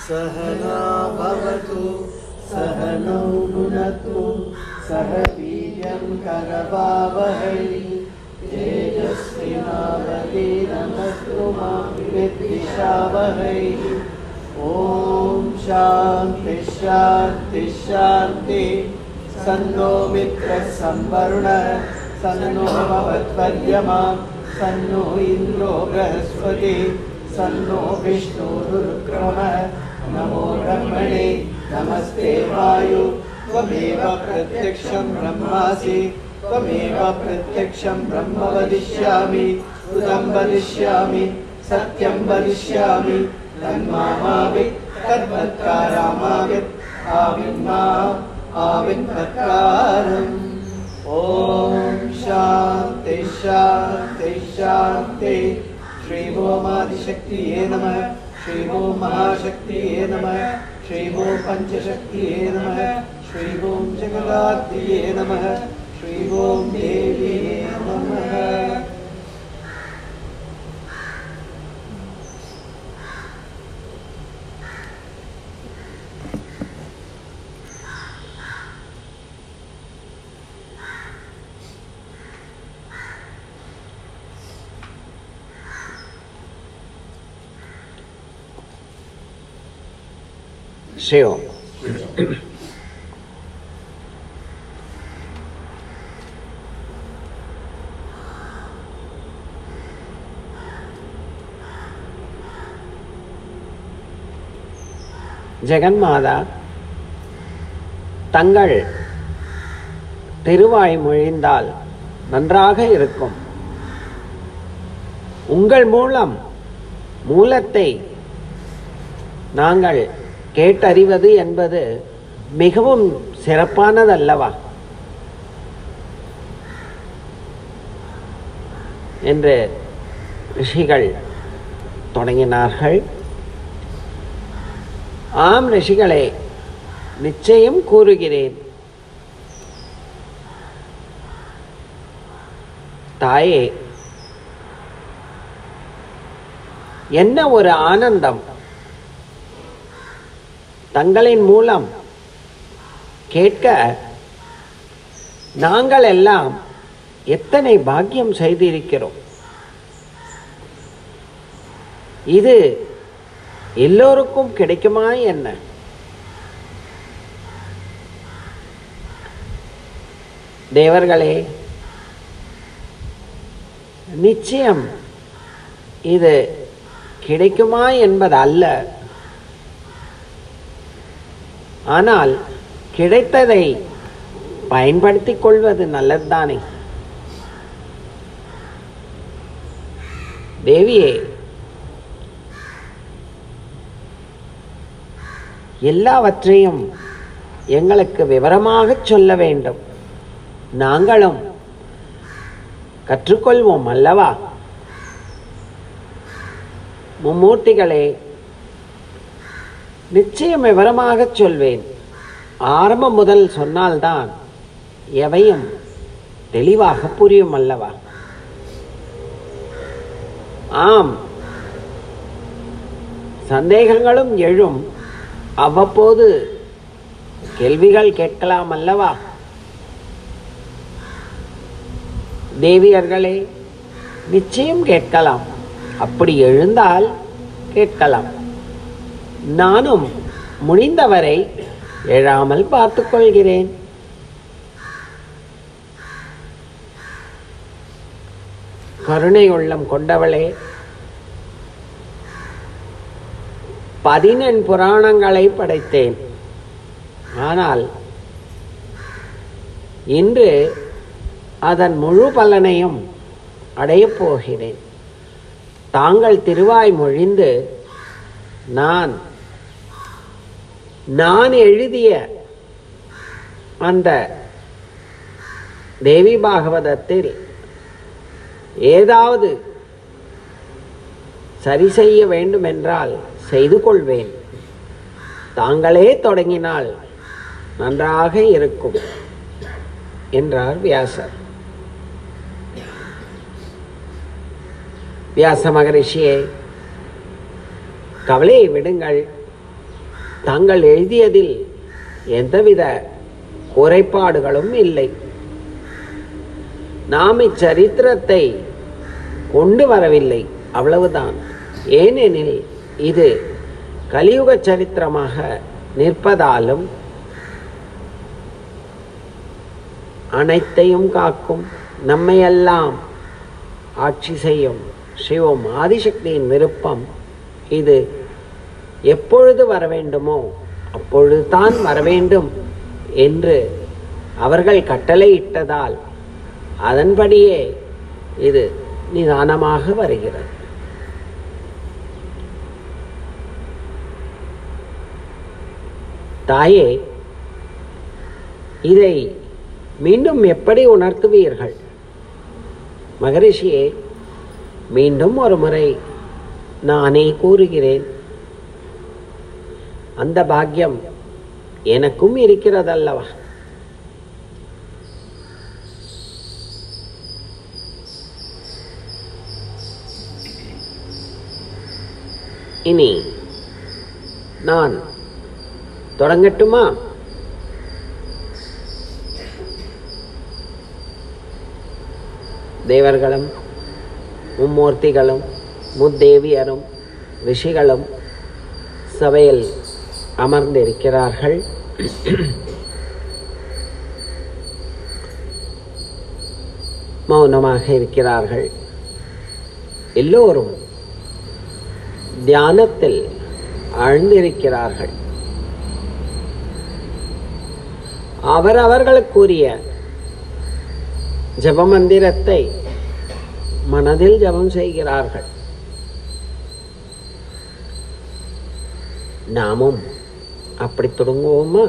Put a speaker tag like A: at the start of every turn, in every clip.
A: सहना भवतु सहनौ भुनक्तु सह वीर्यं करवावहै तेजस्विनावतीनमस्तु मां विद्विषावहै ॐ शान्ति शान्ति शान्ति सन्नो मित्रः संवरुणः सन्नो भवत्वर्यमा सन्नो इन्द्रो बृहस्पति सन्नो विष्णुरुक्रमः नमो ब्रह्मणे नमस्ते वायु त्वमेव प्रत्यक्षं ब्रह्मासि त्वमेव प्रत्यक्षं ब्रह्म वदिष्यामि उदं वदिष्यामि सत्यं वदिष्यामि तन्मामावित् तद्वत्कारामावित् आविन्मा आविन्वत्कारम् ॐ शान्ति शान्ति शान्ति श्री ओमादिशक्तिये नमः श्री ओं महाशक्तिये नमः श्री ओं पञ्चशक्तिये नमः श्री ओं जगदाद्ये नमः श्री ओं देव्ये नमः
B: சிவம் ஜெகன்மாதா தங்கள் திருவாய் மொழிந்தால் நன்றாக இருக்கும் உங்கள் மூலம் மூலத்தை நாங்கள் கேட்டறிவது என்பது மிகவும் சிறப்பானதல்லவா என்று ரிஷிகள் தொடங்கினார்கள் ஆம் ரிஷிகளே நிச்சயம் கூறுகிறேன் தாயே என்ன ஒரு ஆனந்தம் தங்களின் மூலம் கேட்க நாங்கள் எல்லாம் எத்தனை பாக்கியம் செய்திருக்கிறோம் இது எல்லோருக்கும் கிடைக்குமா என்ன தேவர்களே நிச்சயம் இது கிடைக்குமா என்பது அல்ல ஆனால் கிடைத்ததை பயன்படுத்திக் கொள்வது நல்லதுதானே தேவியே எல்லாவற்றையும் எங்களுக்கு விவரமாக சொல்ல வேண்டும் நாங்களும் கற்றுக்கொள்வோம் அல்லவா மும்மூர்த்திகளே நிச்சயம் விவரமாக சொல்வேன் ஆரம்பம் முதல் சொன்னால்தான் எவையும் தெளிவாக புரியும் அல்லவா ஆம் சந்தேகங்களும் எழும் அவ்வப்போது கேள்விகள் கேட்கலாம் அல்லவா தேவியர்களே நிச்சயம் கேட்கலாம் அப்படி எழுந்தால் கேட்கலாம் நானும் முடிந்தவரை எழாமல் பார்த்துக் கொள்கிறேன் கருணை உள்ளம் கொண்டவளே பதினெண் புராணங்களை படைத்தேன் ஆனால் இன்று அதன் முழு பலனையும் அடையப் போகிறேன் தாங்கள் திருவாய் மொழிந்து நான் நான் எழுதிய அந்த தேவி பாகவதத்தில் ஏதாவது சரி செய்ய வேண்டுமென்றால் செய்து கொள்வேன் தாங்களே தொடங்கினால் நன்றாக இருக்கும் என்றார் வியாசர் வியாச மகரிஷியே கவலையை விடுங்கள் தாங்கள் எழுதியதில் எந்தவித குறைபாடுகளும் இல்லை நாம் இச்சரித்திரத்தை கொண்டு வரவில்லை அவ்வளவுதான் ஏனெனில் இது கலியுக சரித்திரமாக நிற்பதாலும் அனைத்தையும் காக்கும் நம்மையெல்லாம் ஆட்சி செய்யும் சிவம் ஆதிசக்தியின் விருப்பம் இது எப்பொழுது வர வேண்டுமோ அப்பொழுது தான் வர வேண்டும் என்று அவர்கள் கட்டளையிட்டதால் அதன்படியே இது நிதானமாக வருகிறது தாயே இதை மீண்டும் எப்படி உணர்த்துவீர்கள் மகரிஷியே மீண்டும் ஒரு முறை நானே கூறுகிறேன் அந்த பாக்கியம் எனக்கும் இருக்கிறதல்லவா இனி நான் தொடங்கட்டுமா தேவர்களும் மும்மூர்த்திகளும் முத்தேவியரும் ரிஷிகளும் சபையில் அமர்ந்திருக்கிறார்கள் மௌனமாக இருக்கிறார்கள் எல்லோரும் தியானத்தில் ஆழ்ந்திருக்கிறார்கள் அவரவர்களுக்குரிய ஜபமந்திரத்தை மனதில் ஜபம் செய்கிறார்கள் நாமும் அப்படி தொடங்குவோமா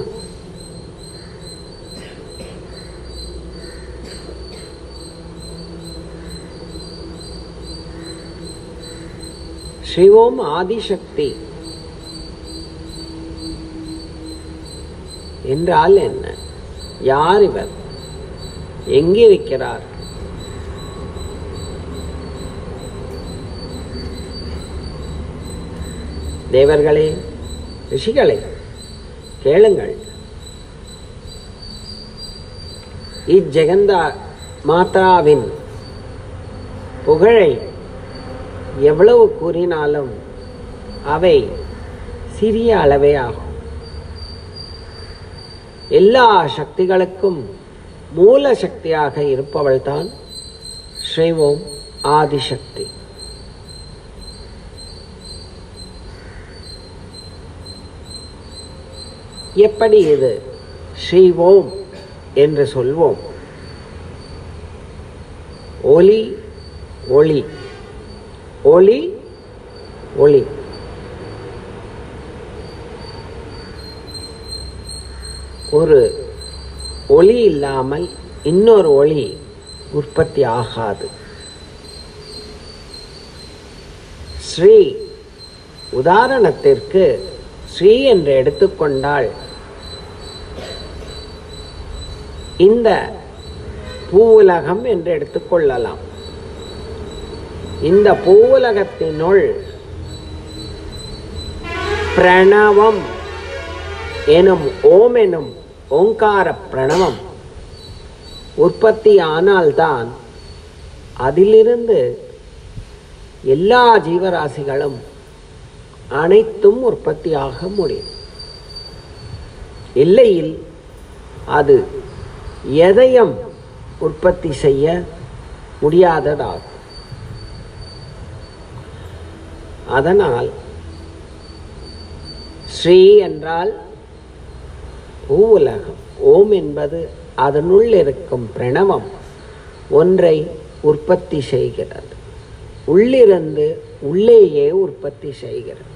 B: ஸ்ரீஓம் ஆதிசக்தி என்றால் என்ன யார் இவர் எங்கிருக்கிறார் தேவர்களே ரிஷிகளே கேளுங்கள் இஜெகந்தா மாதாவின் புகழை எவ்வளவு கூறினாலும் அவை சிறிய அளவே ஆகும் எல்லா சக்திகளுக்கும் மூல சக்தியாக இருப்பவள்தான் ஸ்ரீவோம் ஆதிசக்தி எப்படி இது ஸ்ரீவோம் என்று சொல்வோம் ஒலி ஒளி ஒளி ஒளி ஒரு ஒளி இல்லாமல் இன்னொரு ஒளி உற்பத்தி ஆகாது ஸ்ரீ உதாரணத்திற்கு ஸ்ரீ என்று எடுத்துக்கொண்டால் இந்த பூவுலகம் என்று எடுத்துக்கொள்ளலாம் இந்த பூவுலகத்தினுள் பிரணவம் எனும் ஓம் எனும் ஓங்கார பிரணவம் உற்பத்தி ஆனால்தான் அதிலிருந்து எல்லா ஜீவராசிகளும் அனைத்தும் உற்பத்தியாக முடியும் இல்லையில் அது எதையும் உற்பத்தி செய்ய முடியாததாகும் அதனால் ஸ்ரீ என்றால் பூவுலகம் ஓம் என்பது அதனுள் இருக்கும் பிரணவம் ஒன்றை உற்பத்தி செய்கிறது உள்ளிருந்து உள்ளேயே உற்பத்தி செய்கிறது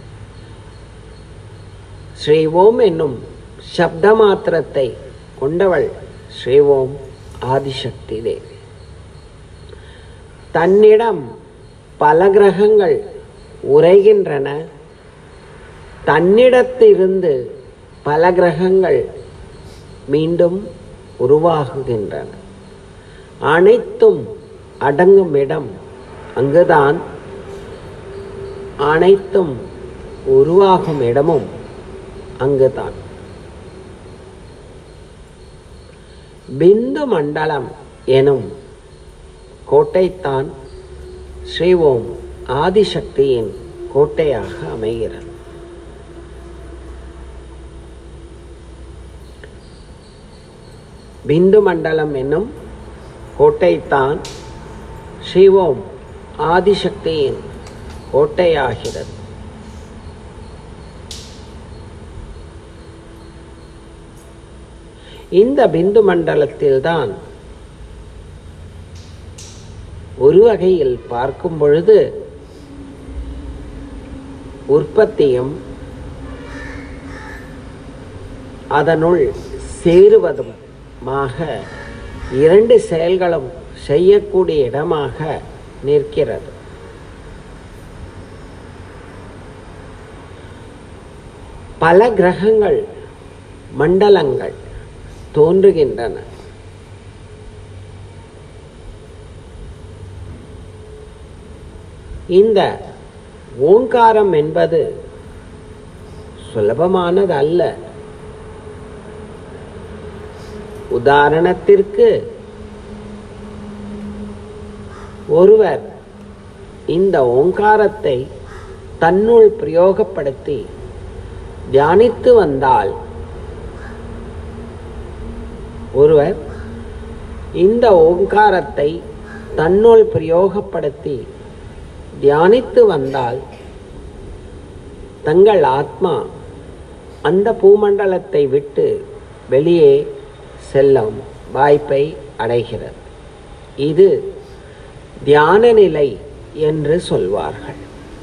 B: ஸ்ரீ ஓம் என்னும் சப்த மாத்திரத்தை கொண்டவள் ஸ்ரீ ஓம் ஆதிசக்தி தேவி தன்னிடம் பல கிரகங்கள் உரைகின்றன தன்னிடத்திலிருந்து பல கிரகங்கள் மீண்டும் உருவாகுகின்றன அனைத்தும் அடங்கும் இடம் அங்குதான் அனைத்தும் உருவாகும் இடமும் அங்குதான் பிந்து மண்டலம் எனும் கோட்டைத்தான் ஸ்ரீ ஓம் ஆதிசக்தியின் கோட்டையாக அமைகிறது பிந்து மண்டலம் என்னும் கோட்டைத்தான் ஸ்ரீ ஓம் ஆதிசக்தியின் கோட்டையாகிறது இந்த பிந்து மண்டலத்தில்தான் ஒரு வகையில் பார்க்கும் பொழுது உற்பத்தியும் அதனுள் சேருவதுமாக இரண்டு செயல்களும் செய்யக்கூடிய இடமாக நிற்கிறது பல கிரகங்கள் மண்டலங்கள் தோன்றுகின்றன இந்த ஓங்காரம் என்பது சுலபமானது அல்ல உதாரணத்திற்கு ஒருவர் இந்த ஓங்காரத்தை தன்னுள் பிரயோகப்படுத்தி தியானித்து வந்தால் ஒருவர் இந்த ஓங்காரத்தை தன்னுள் பிரயோகப்படுத்தி தியானித்து வந்தால் தங்கள் ஆத்மா அந்த பூமண்டலத்தை விட்டு வெளியே செல்லும் வாய்ப்பை அடைகிறது இது தியான நிலை என்று சொல்வார்கள்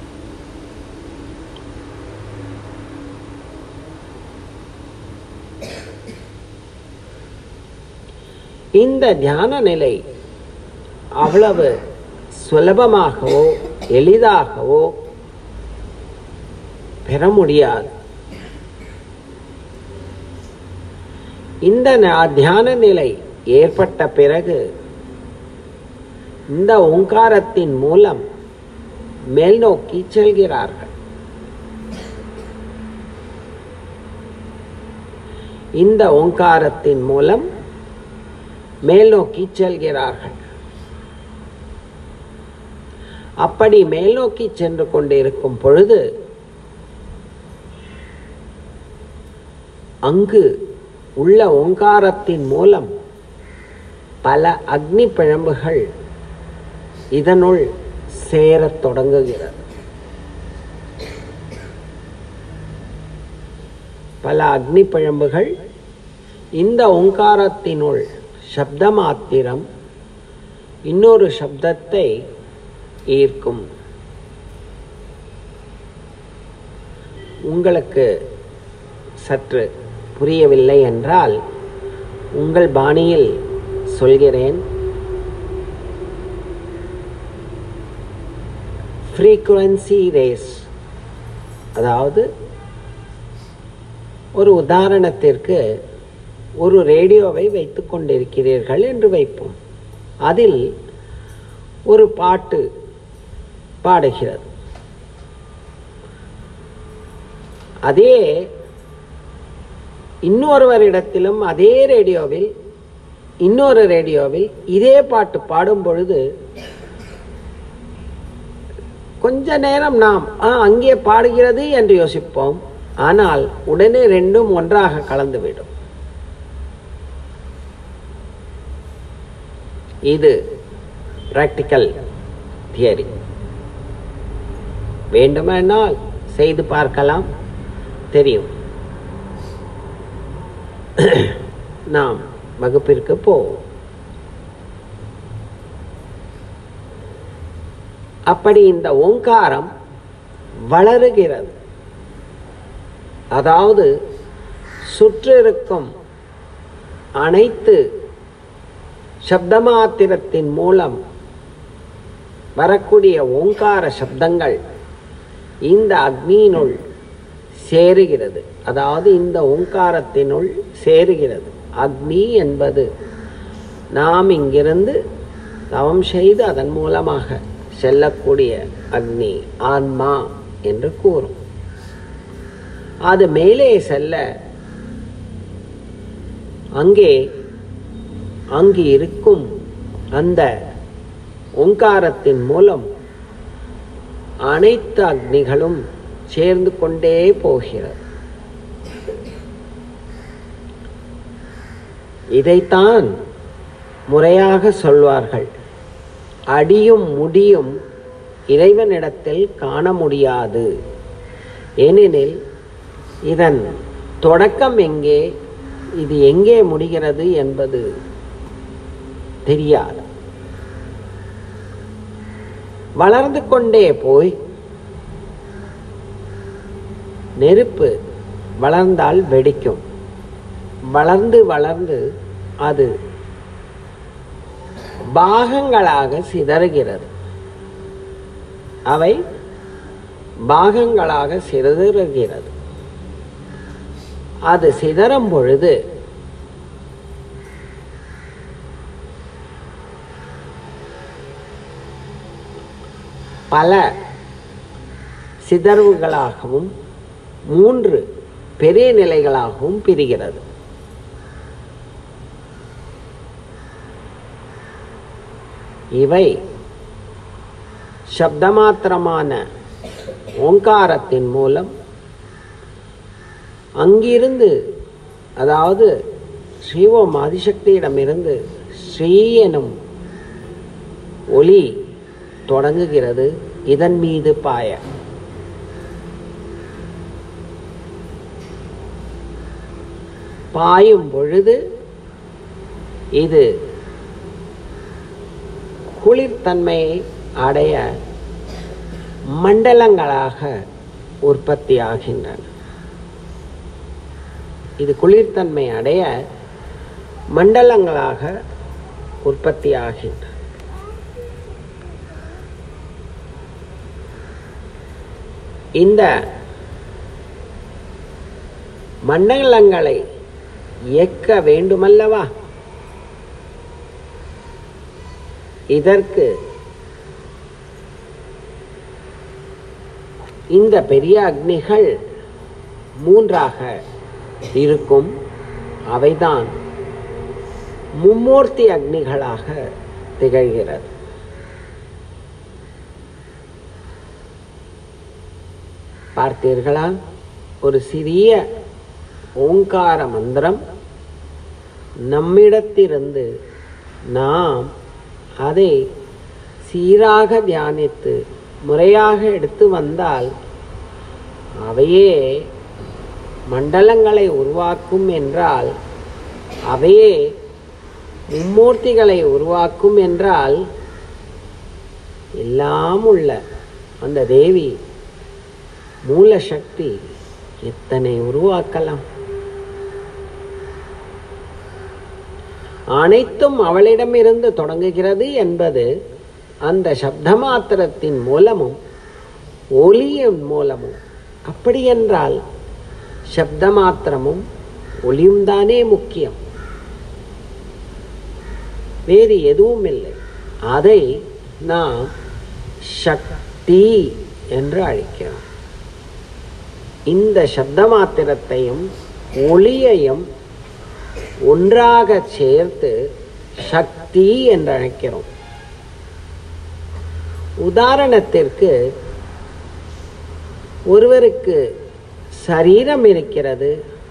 B: இந்த தியான நிலை அவ்வளவு சுலபமாகவோ எளிதாகவோ பெற முடியாது இந்த நா- தியான நிலை ஏற்பட்ட பிறகு இந்த ஓங்காரத்தின் மூலம் மேல் நோக்கி செல்கிறார்கள் இந்த ஓங்காரத்தின் மூலம் மேல் நோக்கி செல்கிறார்கள் அப்படி மேல் நோக்கி சென்று கொண்டிருக்கும் பொழுது அங்கு உள்ள ஓங்காரத்தின் மூலம் பல அக்னி பிழம்புகள் இதனுள் சேரத் தொடங்குகிறது பல அக்னி பிழம்புகள் இந்த ஓங்காரத்தினுள் சப்தமாத்திரம் இன்னொரு சப்தத்தை ஈர்க்கும் உங்களுக்கு சற்று புரியவில்லை என்றால் உங்கள் பாணியில் சொல்கிறேன் ஃப்ரீக்குவன்சி ரேஸ் அதாவது ஒரு உதாரணத்திற்கு ஒரு ரேடியோவை வைத்து கொண்டிருக்கிறீர்கள் என்று வைப்போம் அதில் ஒரு பாட்டு பாடுகிறது அதே இன்னொருவரிடத்திலும் அதே ரேடியோவில் இன்னொரு ரேடியோவில் இதே பாட்டு பாடும் பொழுது கொஞ்ச நேரம் நாம் ஆ அங்கே பாடுகிறது என்று யோசிப்போம் ஆனால் உடனே ரெண்டும் ஒன்றாக கலந்துவிடும் இது பிராக்டிக்கல் தியரி வேண்டுமானால் செய்து பார்க்கலாம் தெரியும் நாம் வகுப்பிற்கு போவோம் அப்படி இந்த ஓங்காரம் வளருகிறது அதாவது சுற்றிருக்கும் அனைத்து சப்தமாத்திரத்தின் மூலம் வரக்கூடிய ஓங்கார சப்தங்கள் இந்த அக்னியினுள் சேருகிறது அதாவது இந்த ஓங்காரத்தினுள் சேருகிறது அக்னி என்பது நாம் இங்கிருந்து தவம் செய்து அதன் மூலமாக செல்லக்கூடிய அக்னி ஆன்மா என்று கூறும் அது மேலே செல்ல அங்கே அங்கு இருக்கும் அந்த ஓங்காரத்தின் மூலம் அனைத்து அக்னிகளும் சேர்ந்து கொண்டே போகிறது இதைத்தான் முறையாக சொல்வார்கள் அடியும் முடியும் இறைவனிடத்தில் காண முடியாது ஏனெனில் இதன் தொடக்கம் எங்கே இது எங்கே முடிகிறது என்பது தெரியாது வளர்ந்து கொண்டே போய் நெருப்பு வளர்ந்தால் வெடிக்கும் வளர்ந்து வளர்ந்து அது பாகங்களாக சிதறுகிறது அவை பாகங்களாக சிதறுகிறது அது சிதறும் பொழுது பல சிதறுவுகளாகவும் மூன்று பெரிய நிலைகளாகவும் பிரிகிறது இவை சப்தமாத்திரமான ஓங்காரத்தின் மூலம் அங்கிருந்து அதாவது ஸ்ரீவோம் ஆதிசக்தியிடமிருந்து ஸ்ரீ எனும் ஒளி தொடங்குகிறது இதன் மீது பாய பாயும் பொழுது இது குளிர்தன்மையை அடைய மண்டலங்களாக உற்பத்தி ஆகின்றன இது குளிர்தன்மை அடைய மண்டலங்களாக உற்பத்தி ஆகின்றன இந்த மண்டலங்களை இயக்க வேண்டுமல்லவா இதற்கு இந்த பெரிய அக்னிகள் மூன்றாக இருக்கும் அவைதான் மும்மூர்த்தி அக்னிகளாக திகழ்கிறது பார்த்தீர்களா ஒரு சிறிய ஓங்கார மந்திரம் நம்மிடத்திலிருந்து நாம் அதை சீராக தியானித்து முறையாக எடுத்து வந்தால் அவையே மண்டலங்களை உருவாக்கும் என்றால் அவையே மும்மூர்த்திகளை உருவாக்கும் என்றால் எல்லாம் உள்ள அந்த தேவி மூல சக்தி எத்தனை உருவாக்கலாம் அனைத்தும் அவளிடமிருந்து தொடங்குகிறது என்பது அந்த சப்த மாத்திரத்தின் மூலமும் ஒலியின் மூலமும் அப்படி என்றால் சப்த மாத்திரமும் ஒளியும் தானே முக்கியம் வேறு எதுவும் இல்லை அதை நாம் சக்தி என்று அழைக்கிறோம் இந்த சப்த மாத்திரத்தையும் ஒளியையும் ஒன்றாக சேர்த்து சக்தி என்று அழைக்கிறோம் உதாரணத்திற்கு ஒருவருக்கு சரீரம் இருக்கிறது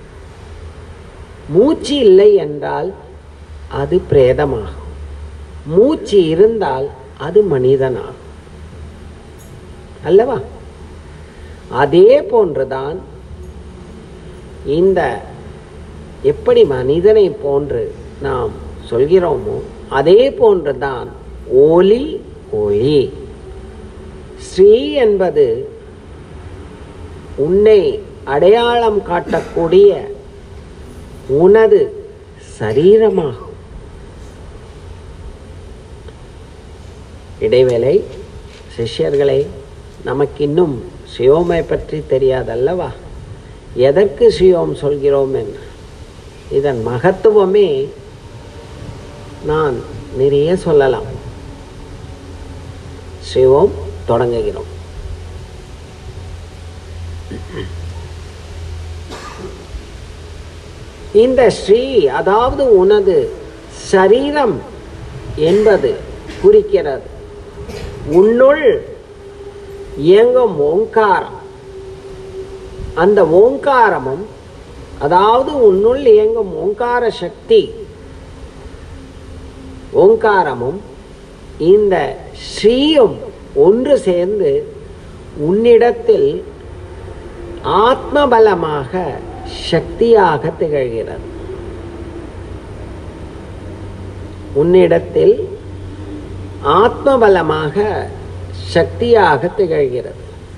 B: மூச்சு இல்லை என்றால் அது பிரேதமாகும் மூச்சு இருந்தால் அது மனிதனாகும் அல்லவா அதே போன்றுதான் இந்த எப்படி மனிதனை போன்று நாம் சொல்கிறோமோ அதே போன்றுதான் ஒளி ஒளி ஸ்ரீ என்பது உன்னை அடையாளம் காட்டக்கூடிய உனது சரீரமாகும் இடைவேளை சிஷ்யர்களே நமக்கு இன்னும் சியோமை பற்றி தெரியாதல்லவா எதற்கு சியோம் சொல்கிறோம் என்று இதன் மகத்துவமே நான் நிறைய சொல்லலாம் சிவோம் தொடங்குகிறோம் இந்த ஸ்ரீ அதாவது உனது சரீரம் என்பது குறிக்கிறது உன்னுள் இயங்கும் ஓங்காரம் அந்த ஓங்காரமும் அதாவது உன்னுள் இயங்கும் ஓங்கார சக்தி ஓங்காரமும் இந்த ஸ்ரீயும் ஒன்று சேர்ந்து உன்னிடத்தில் ஆத்மபலமாக சக்தியாக திகழ்கிறது உன்னிடத்தில் ஆத்மபலமாக சக்தியாக திகழ்கிறது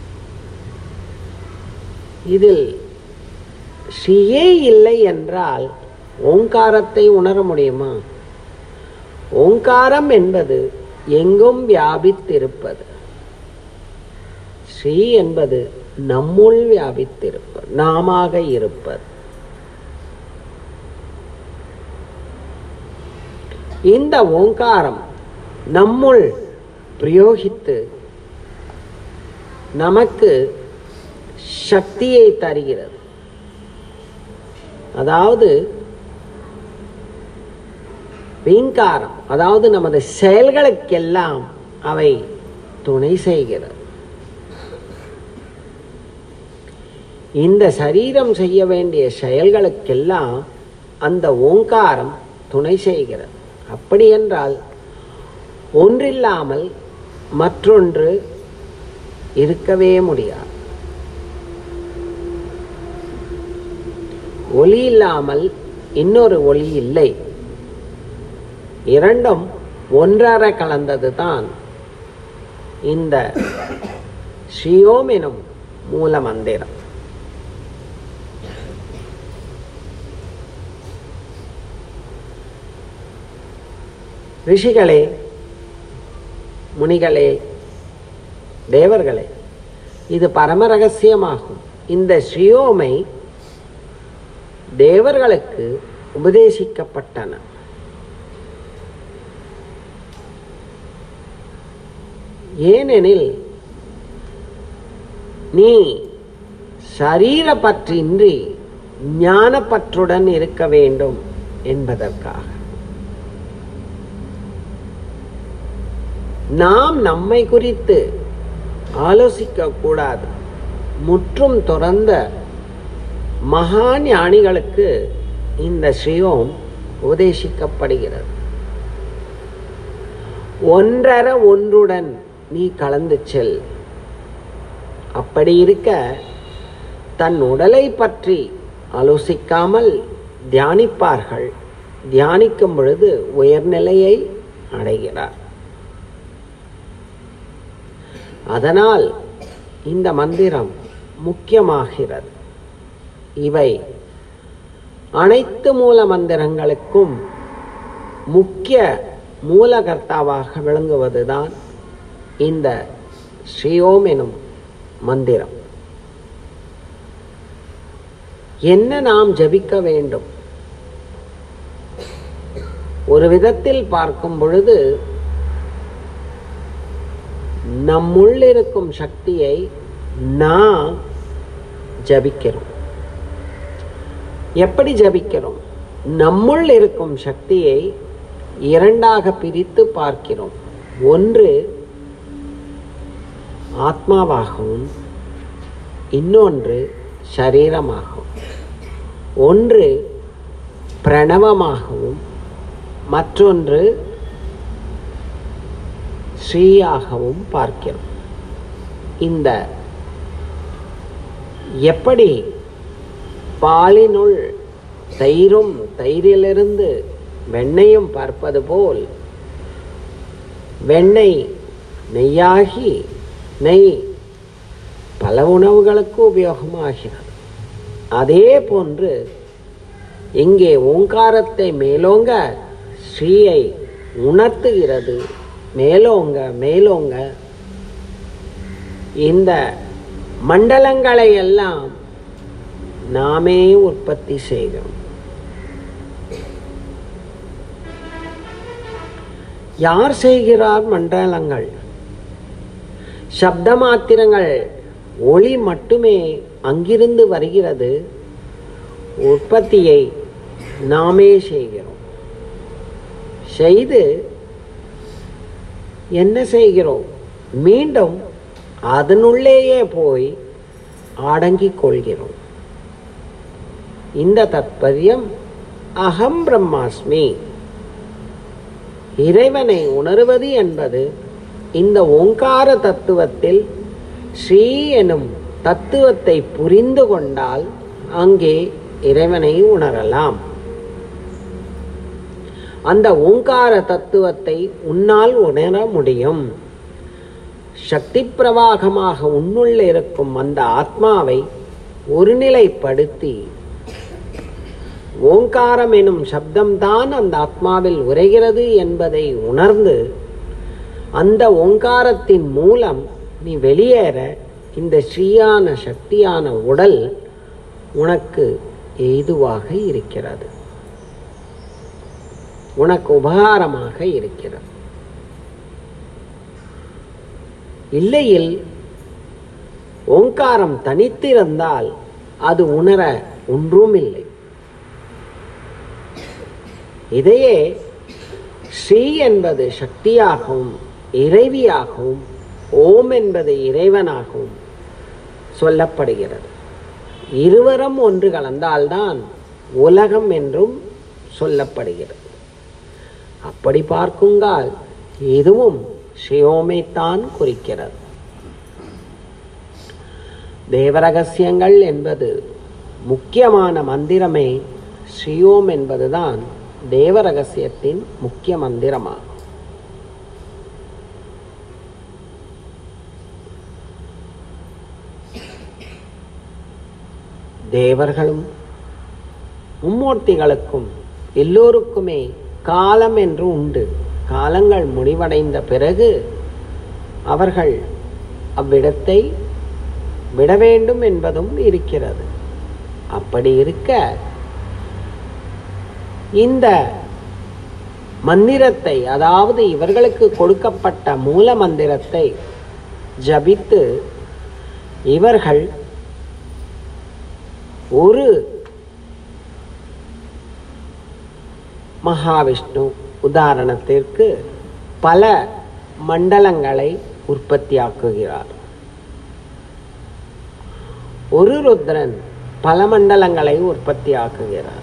B: இதில் ஸ்ரீயே இல்லை என்றால் ஓங்காரத்தை உணர முடியுமா ஓங்காரம் என்பது எங்கும் வியாபித்திருப்பது ஸ்ரீ என்பது நம்முள் வியாபித்திருப்பது நாமாக இருப்பது இந்த ஓங்காரம் நம்முள் பிரயோகித்து நமக்கு சக்தியை தருகிறது அதாவது வீங்காரம் அதாவது நமது செயல்களுக்கெல்லாம் அவை துணை செய்கிறது இந்த சரீரம் செய்ய வேண்டிய செயல்களுக்கெல்லாம் அந்த ஓங்காரம் துணை செய்கிறது அப்படி என்றால் ஒன்றில்லாமல் மற்றொன்று இருக்கவே முடியாது ஒளி இல்லாமல் இன்னொரு ஒளி இல்லை இரண்டும் ஒன்றர கலந்தது தான் இந்த ஸ்ரீயோம் எனும் மூல மந்திரம் ரிஷிகளே முனிகளே தேவர்களே இது பரம ரகசியமாகும் இந்த ஸ்ரீயோமை தேவர்களுக்கு உபதேசிக்கப்பட்டன ஏனெனில் நீ சரீர பற்றின்றி ஞானப்பற்றுடன் இருக்க வேண்டும் என்பதற்காக நாம் நம்மை குறித்து ஆலோசிக்க கூடாது முற்றும் துறந்த மகா ஞானிகளுக்கு இந்த ஸ்ரீயோம் உபதேசிக்கப்படுகிறது ஒன்றர ஒன்றுடன் நீ கலந்து செல் அப்படி இருக்க தன் உடலை பற்றி ஆலோசிக்காமல் தியானிப்பார்கள் தியானிக்கும் பொழுது உயர்நிலையை அடைகிறார் அதனால் இந்த மந்திரம் முக்கியமாகிறது இவை அனைத்து மூல மந்திரங்களுக்கும் முக்கிய மூலகர்த்தாவாக விளங்குவதுதான் இந்த ஸ்ரீயோம் எனும் மந்திரம் என்ன நாம் ஜபிக்க வேண்டும் ஒரு விதத்தில் பார்க்கும் பொழுது நம்முள் இருக்கும் சக்தியை நாம் ஜபிக்கிறோம் எப்படி ஜபிக்கிறோம் நம்முள் இருக்கும் சக்தியை இரண்டாக பிரித்து பார்க்கிறோம் ஒன்று ஆத்மாவாகவும் இன்னொன்று சரீரமாகவும் ஒன்று பிரணவமாகவும் மற்றொன்று ஸ்ரீயாகவும் பார்க்கிறோம் இந்த எப்படி பாலினுள் தயிரும் தயிரிலிருந்து வெண்ணையும் பார்ப்பது போல் வெண்ணெய் நெய்யாகி நெய் பல உணவுகளுக்கு உபயோகமாகிறது அதே போன்று இங்கே ஓங்காரத்தை மேலோங்க ஸ்ரீயை உணர்த்துகிறது மேலோங்க மேலோங்க இந்த மண்டலங்களை எல்லாம் நாமே உற்பத்தி செய்கிறோம் யார் செய்கிறார் மண்டலங்கள் சப்த மாத்திரங்கள் ஒளி மட்டுமே அங்கிருந்து வருகிறது உற்பத்தியை நாமே செய்கிறோம் செய்து என்ன செய்கிறோம் மீண்டும் அதனுள்ளேயே போய் அடங்கிக் கொள்கிறோம் இந்த தத்பரியம் அகம் பிரம்மாஸ்மி இறைவனை உணர்வது என்பது இந்த ஓங்கார தத்துவத்தில் ஸ்ரீ எனும் தத்துவத்தை புரிந்து கொண்டால் அங்கே இறைவனை உணரலாம் அந்த ஓங்கார தத்துவத்தை உன்னால் உணர முடியும் சக்தி பிரவாகமாக உன்னுள்ள இருக்கும் அந்த ஆத்மாவை ஒருநிலைப்படுத்தி ஓங்காரம் எனும் சப்தம்தான் அந்த ஆத்மாவில் உரைகிறது என்பதை உணர்ந்து அந்த ஓங்காரத்தின் மூலம் நீ வெளியேற இந்த ஸ்ரீயான சக்தியான உடல் உனக்கு ஏதுவாக இருக்கிறது உனக்கு உபகாரமாக இருக்கிறது இல்லையில் ஓங்காரம் தனித்திருந்தால் அது உணர ஒன்றும் இல்லை இதையே ஸ்ரீ என்பது சக்தியாகவும் இறைவியாகவும் ஓம் என்பது இறைவனாகவும் சொல்லப்படுகிறது இருவரும் ஒன்று கலந்தால்தான் உலகம் என்றும் சொல்லப்படுகிறது அப்படி பார்க்குங்கால் இதுவும் சியோமைத்தான் குறிக்கிறது தேவரகசியங்கள் என்பது முக்கியமான மந்திரமே ஸ்ரீயோம் என்பதுதான் தேவரகசியத்தின் முக்கிய மந்திரமாகும் தேவர்களும் மும்மூர்த்திகளுக்கும் எல்லோருக்குமே காலம் என்று உண்டு காலங்கள் முடிவடைந்த பிறகு அவர்கள் அவ்விடத்தை விட வேண்டும் என்பதும் இருக்கிறது அப்படி இருக்க இந்த மந்திரத்தை அதாவது இவர்களுக்கு கொடுக்கப்பட்ட மூல மந்திரத்தை ஜபித்து இவர்கள் ஒரு மகாவிஷ்ணு உதாரணத்திற்கு பல மண்டலங்களை உற்பத்தியாக்குகிறார் ஒரு ருத்ரன் பல மண்டலங்களை உற்பத்தியாக்குகிறார்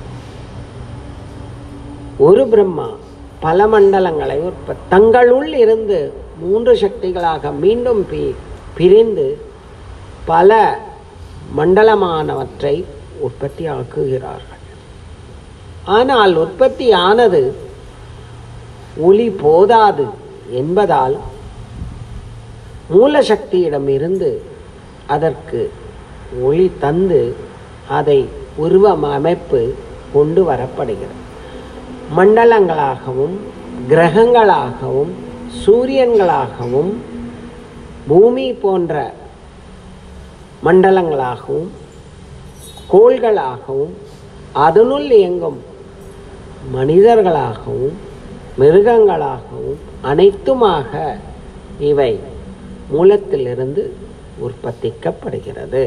B: ஒரு பிரம்மா பல மண்டலங்களை உற்பத்தி தங்களுள் இருந்து மூன்று சக்திகளாக மீண்டும் பி பிரிந்து பல மண்டலமானவற்றை உற்பத்தி ஆக்குகிறார்கள் ஆனால் உற்பத்தி ஆனது ஒளி போதாது என்பதால் மூலசக்தியிடம் இருந்து அதற்கு ஒளி தந்து அதை உருவம் அமைப்பு கொண்டு வரப்படுகிறது மண்டலங்களாகவும் கிரகங்களாகவும் சூரியன்களாகவும் பூமி போன்ற மண்டலங்களாகவும் கோள்களாகவும் அதனுள் இயங்கும் மனிதர்களாகவும் மிருகங்களாகவும் அனைத்துமாக இவை மூலத்திலிருந்து உற்பத்திக்கப்படுகிறது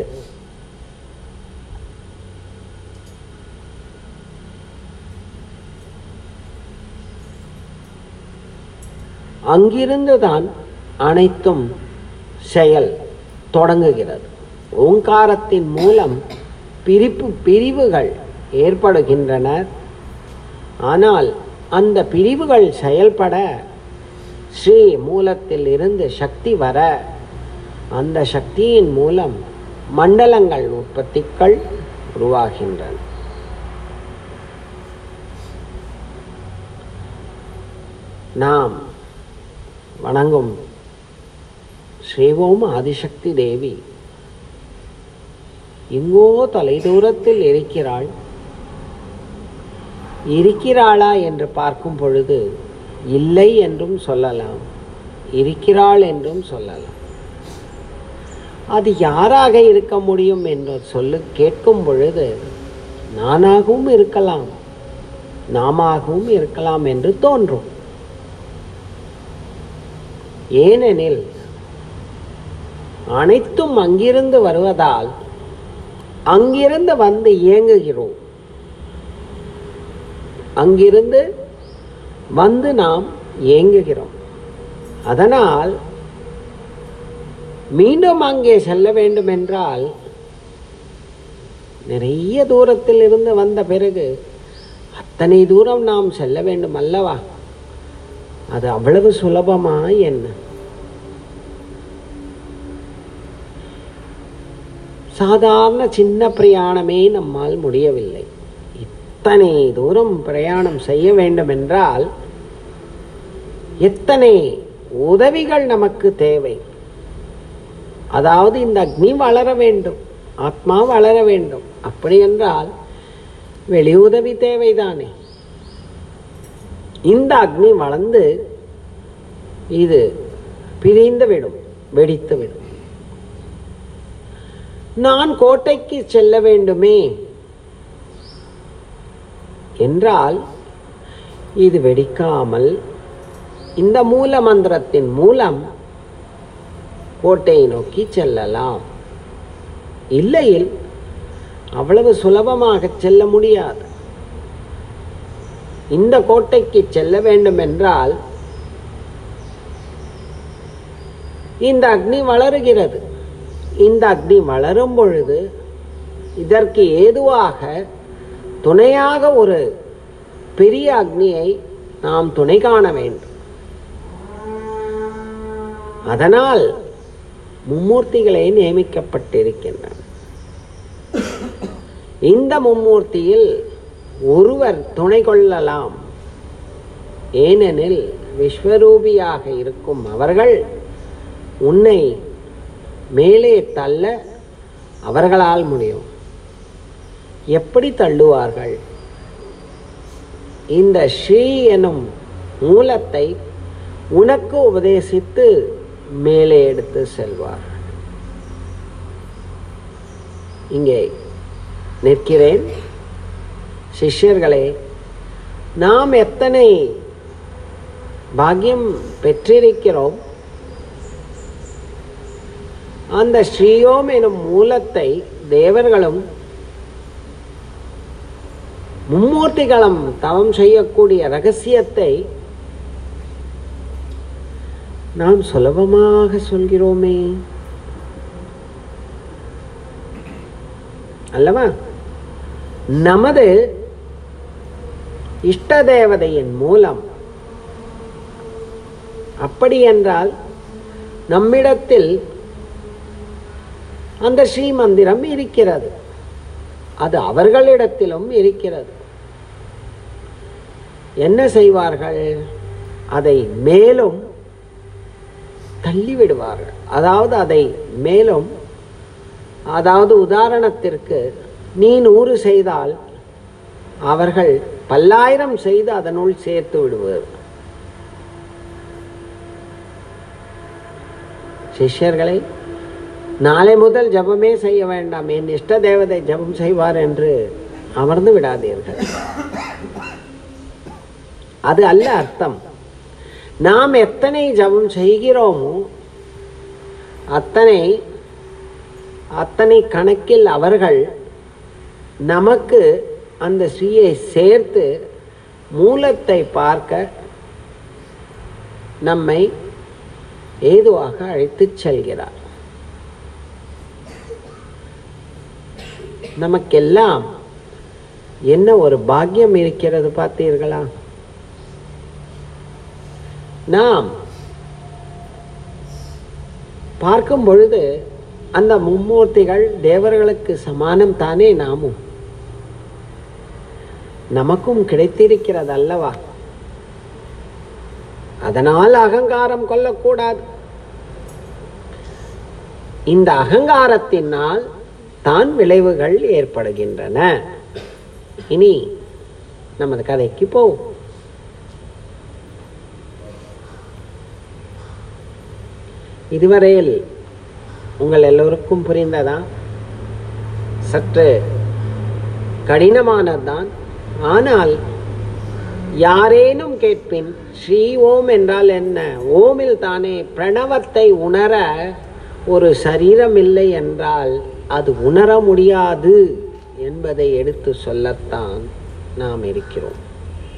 B: அங்கிருந்துதான் அனைத்தும் செயல் தொடங்குகிறது ஓங்காரத்தின் மூலம் பிரிப்பு பிரிவுகள் ஏற்படுகின்றன ஆனால் அந்த பிரிவுகள் செயல்பட ஸ்ரீ மூலத்தில் இருந்து சக்தி வர அந்த சக்தியின் மூலம் மண்டலங்கள் உற்பத்திகள் உருவாகின்றன நாம் வணங்கும் ஸ்ரீவோம் ஆதிசக்தி தேவி எங்கோ தொலைதூரத்தில் இருக்கிறாள் இருக்கிறாளா என்று பார்க்கும் பொழுது இல்லை என்றும் சொல்லலாம் இருக்கிறாள் என்றும் சொல்லலாம் அது யாராக இருக்க முடியும் என்று சொல்லு கேட்கும் பொழுது நானாகவும் இருக்கலாம் நாமாகவும் இருக்கலாம் என்று தோன்றும் ஏனெனில் அனைத்தும் அங்கிருந்து வருவதால் அங்கிருந்து வந்து இயங்குகிறோம் அங்கிருந்து வந்து நாம் ஏங்குகிறோம் அதனால் மீண்டும் அங்கே செல்ல வேண்டும் என்றால் நிறைய தூரத்தில் இருந்து வந்த பிறகு அத்தனை தூரம் நாம் செல்ல வேண்டும் அல்லவா அது அவ்வளவு சுலபமா என்ன சாதாரண சின்ன பிரயாணமே நம்மால் முடியவில்லை இத்தனை தூரம் பிரயாணம் செய்ய வேண்டும் என்றால் எத்தனை உதவிகள் நமக்கு தேவை அதாவது இந்த அக்னி வளர வேண்டும் ஆத்மா வளர வேண்டும் அப்படி என்றால் வெளி உதவி தேவைதானே இந்த அக்னி வளர்ந்து இது பிரிந்து விடும் வெடித்து விடும் நான் கோட்டைக்கு செல்ல வேண்டுமே என்றால் இது வெடிக்காமல் இந்த மூல மந்திரத்தின் மூலம் கோட்டையை நோக்கி செல்லலாம் இல்லையில் அவ்வளவு சுலபமாக செல்ல முடியாது இந்த கோட்டைக்கு செல்ல வேண்டும் என்றால் இந்த அக்னி வளருகிறது இந்த அக்னி வளரும் பொழுது இதற்கு ஏதுவாக துணையாக ஒரு பெரிய அக்னியை நாம் துணை காண வேண்டும் அதனால் மும்மூர்த்திகளே நியமிக்கப்பட்டிருக்கின்றன இந்த மும்மூர்த்தியில் ஒருவர் துணை கொள்ளலாம் ஏனெனில் விஸ்வரூபியாக இருக்கும் அவர்கள் உன்னை மேலே தள்ள அவர்களால் முடியும் எப்படி தள்ளுவார்கள் இந்த ஸ்ரீ எனும் மூலத்தை உனக்கு உபதேசித்து மேலே எடுத்து செல்வார்கள் இங்கே நிற்கிறேன் சிஷ்யர்களே நாம் எத்தனை பாக்கியம் பெற்றிருக்கிறோம் அந்த ஸ்ரீயோம் எனும் மூலத்தை தேவர்களும் மும்மூர்த்திகளும் தவம் செய்யக்கூடிய ரகசியத்தை நாம் சுலபமாக சொல்கிறோமே அல்லவா நமது இஷ்ட தேவதையின் மூலம் அப்படி என்றால் நம்மிடத்தில் அந்த ஸ்ரீமந்திரம் இருக்கிறது அது அவர்களிடத்திலும் இருக்கிறது என்ன செய்வார்கள் அதை மேலும் தள்ளிவிடுவார்கள் அதாவது அதை மேலும் அதாவது உதாரணத்திற்கு நீ நூறு செய்தால் அவர்கள் பல்லாயிரம் செய்து அதனுள் சேர்த்து விடுவர் சிஷ்யர்களை நாளை முதல் ஜபமே செய்ய வேண்டாம் என் இஷ்ட தேவதை ஜபம் செய்வார் என்று அமர்ந்து விடாதீர்கள் அது அல்ல அர்த்தம் நாம் எத்தனை ஜபம் செய்கிறோமோ அத்தனை அத்தனை கணக்கில் அவர்கள் நமக்கு அந்த ஸ்ரீயை சேர்த்து மூலத்தை பார்க்க நம்மை ஏதுவாக அழைத்துச் செல்கிறார் நமக்கெல்லாம் என்ன ஒரு பாக்கியம் இருக்கிறது பார்த்தீர்களா நாம் பார்க்கும் பொழுது அந்த மும்மூர்த்திகள் தேவர்களுக்கு சமானம் தானே நாமும் நமக்கும் கிடைத்திருக்கிறது அல்லவா அதனால் அகங்காரம் கொள்ளக்கூடாது இந்த அகங்காரத்தினால் தான் விளைவுகள் ஏற்படுகின்றன இனி நமது கதைக்கு போவோம் இதுவரையில் உங்கள் எல்லோருக்கும் புரிந்ததா சற்று கடினமானதுதான் ஆனால் யாரேனும் கேட்பின் ஸ்ரீ ஓம் என்றால் என்ன ஓமில் தானே பிரணவத்தை உணர ஒரு சரீரம் இல்லை என்றால் அது உணர முடியாது என்பதை எடுத்து சொல்லத்தான் நாம் இருக்கிறோம்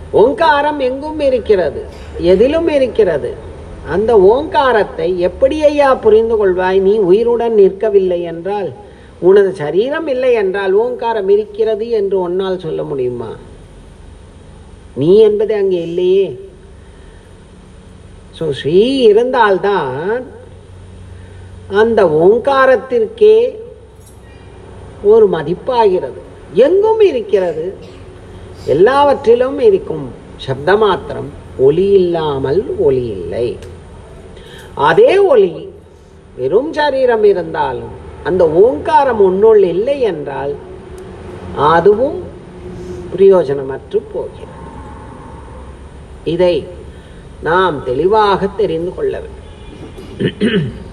B: ஓங்காரம் எங்கும் இருக்கிறது எதிலும் இருக்கிறது அந்த ஓங்காரத்தை எப்படி ஐயா புரிந்து கொள்வாய் நீ உயிருடன் நிற்கவில்லை என்றால் உனது சரீரம் இல்லை என்றால் ஓங்காரம் இருக்கிறது என்று உன்னால் சொல்ல முடியுமா நீ என்பது அங்கே இல்லையே ஸோ ஸ்ரீ இருந்தால்தான் அந்த ஓங்காரத்திற்கே ஒரு மதிப்பாகிறது எங்கும் இருக்கிறது எல்லாவற்றிலும் இருக்கும் சப்த மாத்திரம் ஒலி இல்லாமல் ஒலி இல்லை அதே ஒலி வெறும் சரீரம் இருந்தாலும் அந்த ஓங்காரம் உன்னுள் இல்லை என்றால் அதுவும் பிரயோஜனமற்று போகிறது இதை நாம் தெளிவாக தெரிந்து கொள்ள வேண்டும்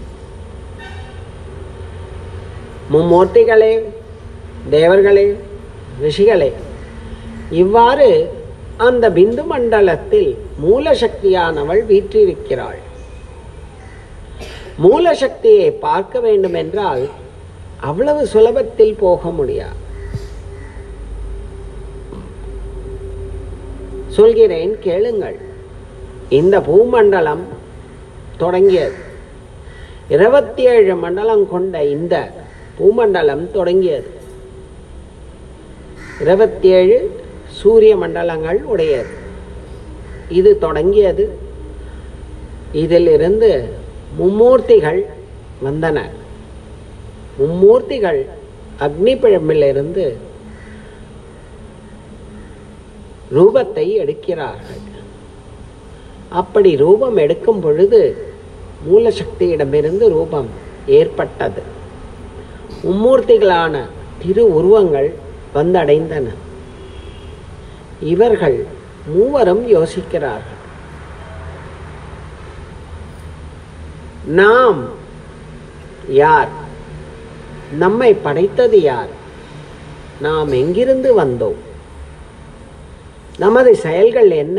B: மும்மூர்த்திகளே தேவர்களே ரிஷிகளே இவ்வாறு அந்த பிந்து மண்டலத்தில் மூலசக்தியானவள் வீற்றிருக்கிறாள் மூலசக்தியை பார்க்க வேண்டும் என்றால் அவ்வளவு சுலபத்தில் போக முடியாது சொல்கிறேன் கேளுங்கள் இந்த பூமண்டலம் தொடங்கியது இருபத்தி ஏழு மண்டலம் கொண்ட இந்த பூமண்டலம் தொடங்கியது இருபத்தி ஏழு சூரிய மண்டலங்கள் உடையது இது தொடங்கியது இதிலிருந்து மும்மூர்த்திகள் வந்தன மும்மூர்த்திகள் அக்னி பிழம்பிலிருந்து ரூபத்தை எடுக்கிறார்கள் அப்படி ரூபம் எடுக்கும் பொழுது மூலசக்தியிடமிருந்து ரூபம் ஏற்பட்டது மும்மூர்த்திகளான திரு உருவங்கள் வந்தடைந்தன இவர்கள் மூவரும் யோசிக்கிறார்கள் நாம் யார் நம்மை படைத்தது யார் நாம் எங்கிருந்து வந்தோம் நமது செயல்கள் என்ன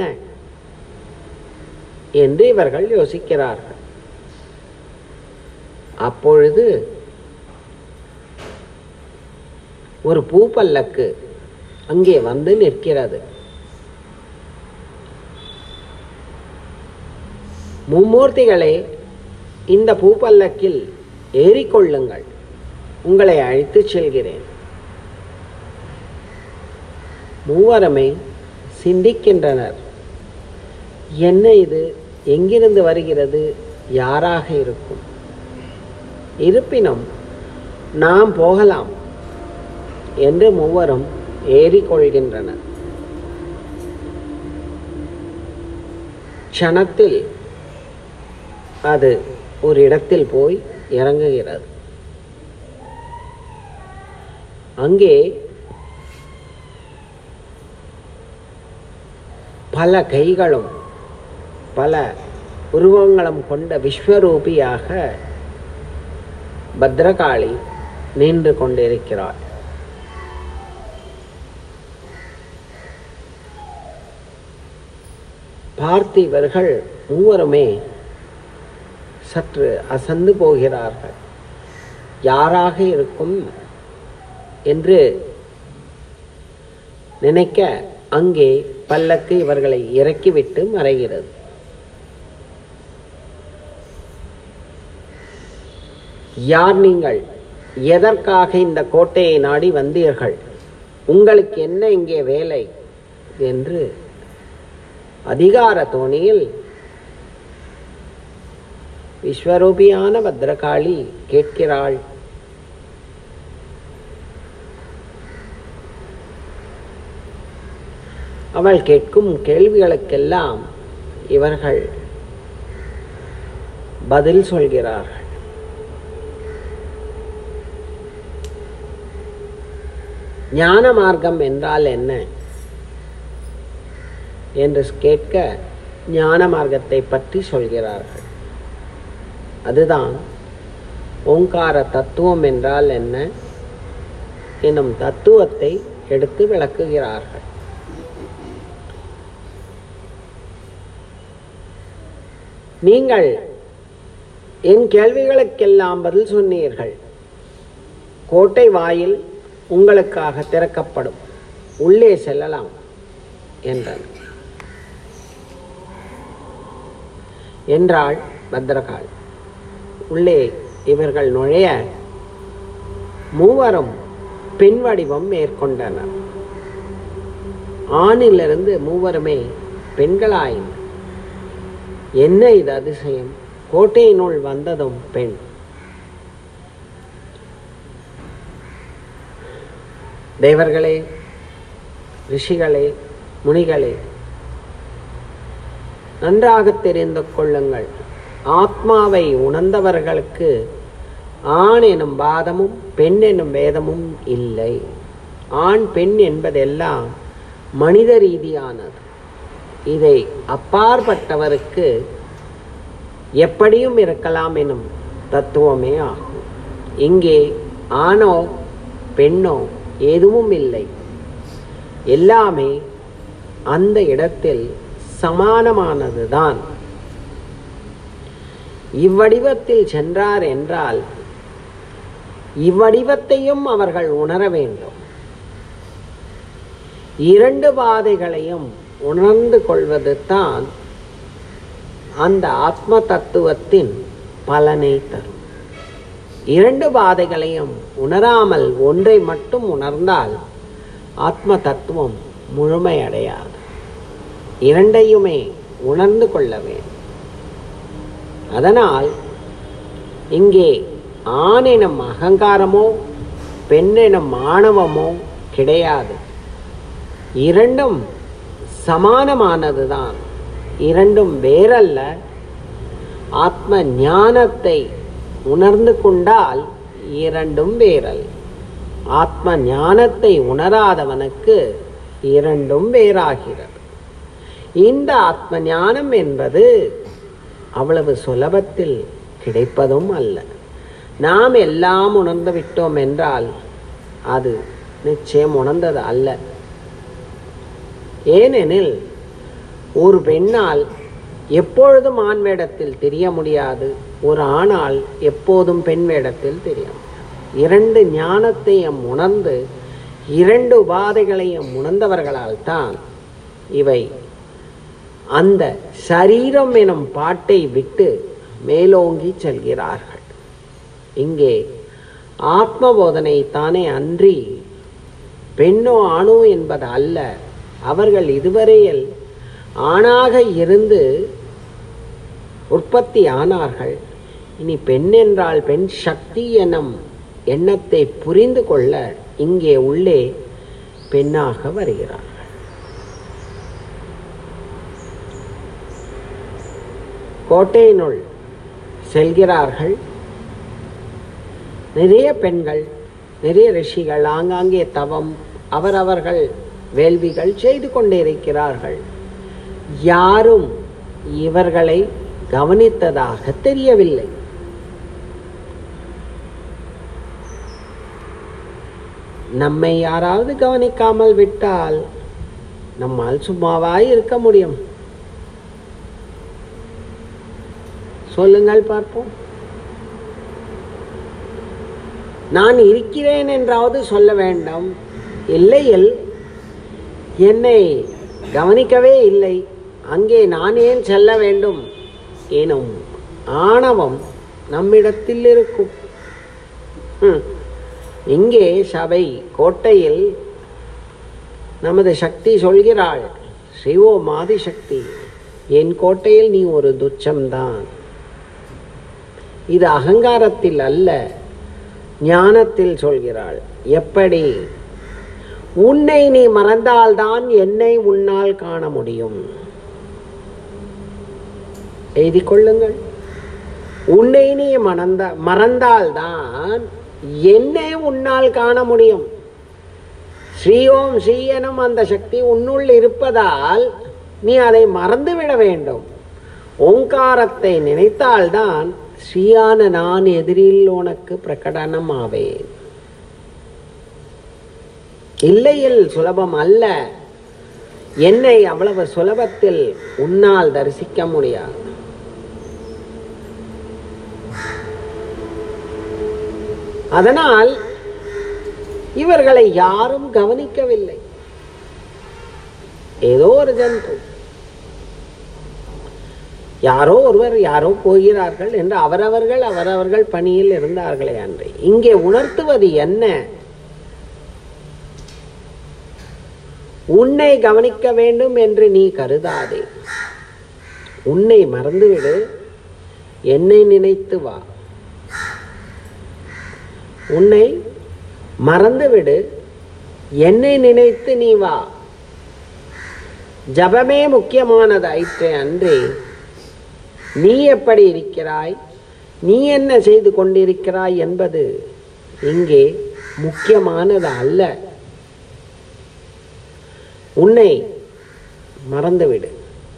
B: என்று இவர்கள் யோசிக்கிறார்கள் அப்பொழுது ஒரு பூப்பல்லக்கு அங்கே வந்து நிற்கிறது மும்மூர்த்திகளே இந்த பூப்பல்லக்கில் ஏறிக்கொள்ளுங்கள் உங்களை அழைத்துச் செல்கிறேன் மூவருமே சிந்திக்கின்றனர் என்ன இது எங்கிருந்து வருகிறது யாராக இருக்கும் இருப்பினும் நாம் போகலாம் என்று மூவரும் ஏறிக்கொள்கின்றனர் க்ஷணத்தில் அது ஒரு இடத்தில் போய் இறங்குகிறது அங்கே பல கைகளும் பல உருவங்களும் கொண்ட விஸ்வரூபியாக பத்ரகாளி நின்று கொண்டிருக்கிறாள் பார்த்திவர்கள் மூவருமே சற்று அசந்து போகிறார்கள் யாராக இருக்கும் என்று நினைக்க அங்கே பல்லக்கு இவர்களை இறக்கிவிட்டு மறைகிறது யார் நீங்கள் எதற்காக இந்த கோட்டையை நாடி வந்தீர்கள் உங்களுக்கு என்ன இங்கே வேலை என்று அதிகார தோணியில் விஸ்வரூபியான பத்ரகாளி கேட்கிறாள் அவள் கேட்கும் கேள்விகளுக்கெல்லாம் இவர்கள் பதில் சொல்கிறார்கள் ஞான மார்க்கம் என்றால் என்ன என்று கேட்க ஞான மார்க்கத்தை பற்றி சொல்கிறார்கள் அதுதான் ஓங்கார தத்துவம் என்றால் என்ன எனும் தத்துவத்தை எடுத்து விளக்குகிறார்கள் நீங்கள் என் கேள்விகளுக்கெல்லாம் பதில் சொன்னீர்கள் கோட்டை வாயில் உங்களுக்காக திறக்கப்படும் உள்ளே செல்லலாம் என்றனர் என்றாள் பத்ரகாள் உள்ளே இவர்கள் நுழைய மூவரும் பெண் வடிவம் மேற்கொண்டனர் ஆணிலிருந்து மூவருமே பெண்களாயினர் என்ன இது அதிசயம் கோட்டையினுள் வந்ததும் பெண் தேவர்களே ரிஷிகளே முனிகளே நன்றாக தெரிந்து கொள்ளுங்கள் ஆத்மாவை உணர்ந்தவர்களுக்கு ஆண் எனும் பாதமும் பெண் எனும் வேதமும் இல்லை ஆண் பெண் என்பதெல்லாம் மனித ரீதியானது இதை அப்பாற்பட்டவருக்கு எப்படியும் இருக்கலாம் எனும் தத்துவமே ஆகும் இங்கே ஆணோ பெண்ணோ எதுவும் இல்லை எல்லாமே அந்த இடத்தில் சமானமானதுதான் இவ்வடிவத்தில் சென்றார் என்றால் இவ்வடிவத்தையும் அவர்கள் உணர வேண்டும் இரண்டு பாதைகளையும் உணர்ந்து கொள்வது தான் அந்த ஆத்ம தத்துவத்தின் பலனை தரும் இரண்டு பாதைகளையும் உணராமல் ஒன்றை மட்டும் உணர்ந்தால் ஆத்ம தத்துவம் முழுமையடையாது இரண்டையுமே உணர்ந்து கொள்ள வேண்டும் அதனால் இங்கே ஆண் எனும் அகங்காரமோ பெண் எனும் ஆணவமோ கிடையாது இரண்டும் சமானமானதுதான் இரண்டும் வேறல்ல ஆத்ம ஞானத்தை உணர்ந்து கொண்டால் இரண்டும் வேறல் ஆத்ம ஞானத்தை உணராதவனுக்கு இரண்டும் வேறாகிறது இந்த ஆத்ம ஞானம் என்பது அவ்வளவு சுலபத்தில் கிடைப்பதும் அல்ல நாம் எல்லாம் உணர்ந்து விட்டோம் என்றால் அது நிச்சயம் உணர்ந்தது அல்ல ஏனெனில் ஒரு பெண்ணால் எப்பொழுதும் ஆண் வேடத்தில் தெரிய முடியாது ஒரு ஆணால் எப்போதும் பெண் வேடத்தில் தெரிய முடியாது இரண்டு ஞானத்தையும் உணர்ந்து இரண்டு உபாதைகளையும் உணர்ந்தவர்களால் தான் இவை அந்த சரீரம் எனும் பாட்டை விட்டு மேலோங்கி செல்கிறார்கள் இங்கே ஆத்ம போதனை தானே அன்றி பெண்ணோ ஆணோ என்பது அல்ல அவர்கள் இதுவரையில் ஆணாக இருந்து உற்பத்தி ஆனார்கள் இனி பெண் என்றால் பெண் சக்தி எனும் எண்ணத்தை புரிந்து கொள்ள இங்கே உள்ளே பெண்ணாக வருகிறார்கள் கோட்டையினுள் செல்கிறார்கள் நிறைய பெண்கள் நிறைய ரிஷிகள் ஆங்காங்கே தவம் அவரவர்கள் வேள்விகள் செய்து கொண்டே இருக்கிறார்கள் யாரும் இவர்களை கவனித்ததாக தெரியவில்லை நம்மை யாராவது கவனிக்காமல் விட்டால் நம்மால் சும்மாவாய் இருக்க முடியும் சொல்லுங்கள் பார்ப்போம் நான் இருக்கிறேன் என்றாவது சொல்ல வேண்டும் இல்லையில் என்னை கவனிக்கவே இல்லை அங்கே நான் ஏன் செல்ல வேண்டும் எனும் ஆணவம் நம்மிடத்தில் இருக்கும் ம். இங்கே சபை கோட்டையில் நமது சக்தி சொல்கிறாள் சிவோ மாதி சக்தி என் கோட்டையில் நீ ஒரு துச்சம்தான் இது அகங்காரத்தில் அல்ல ஞானத்தில் சொல்கிறாள் எப்படி உன்னை நீ மறந்தால்தான் என்னை உன்னால் காண முடியும் எழுதி கொள்ளுங்கள் உன்னை நீ மறந்த மறந்தால்தான் என்னை உன்னால் காண முடியும் ஸ்ரீ ஓம் ஸ்ரீ எனும் அந்த சக்தி உன்னுள் இருப்பதால் நீ அதை மறந்துவிட வேண்டும் ஓங்காரத்தை நினைத்தால்தான் ஸ்ரீயான நான் எதிரில் உனக்கு பிரகடனம் ஆவேன் இல்லையில் சுலபம் அல்ல என்னை அவ்வளவு சுலபத்தில் உன்னால் தரிசிக்க முடியாது அதனால் இவர்களை யாரும் கவனிக்கவில்லை ஏதோ ஒரு ஜந்து யாரோ ஒருவர் யாரோ போகிறார்கள் என்று அவரவர்கள் அவரவர்கள் பணியில் இருந்தார்களே அன்றே இங்கே உணர்த்துவது என்ன உன்னை கவனிக்க வேண்டும் என்று நீ கருதாதே உன்னை மறந்துவிடு என்னை நினைத்து வா உன்னை மறந்துவிடு என்னை நினைத்து நீ வா ஜபமே முக்கியமானதாயிற்றே அன்றே நீ எப்படி இருக்கிறாய் நீ என்ன செய்து கொண்டிருக்கிறாய் என்பது இங்கே முக்கியமானது அல்ல உன்னை மறந்துவிடு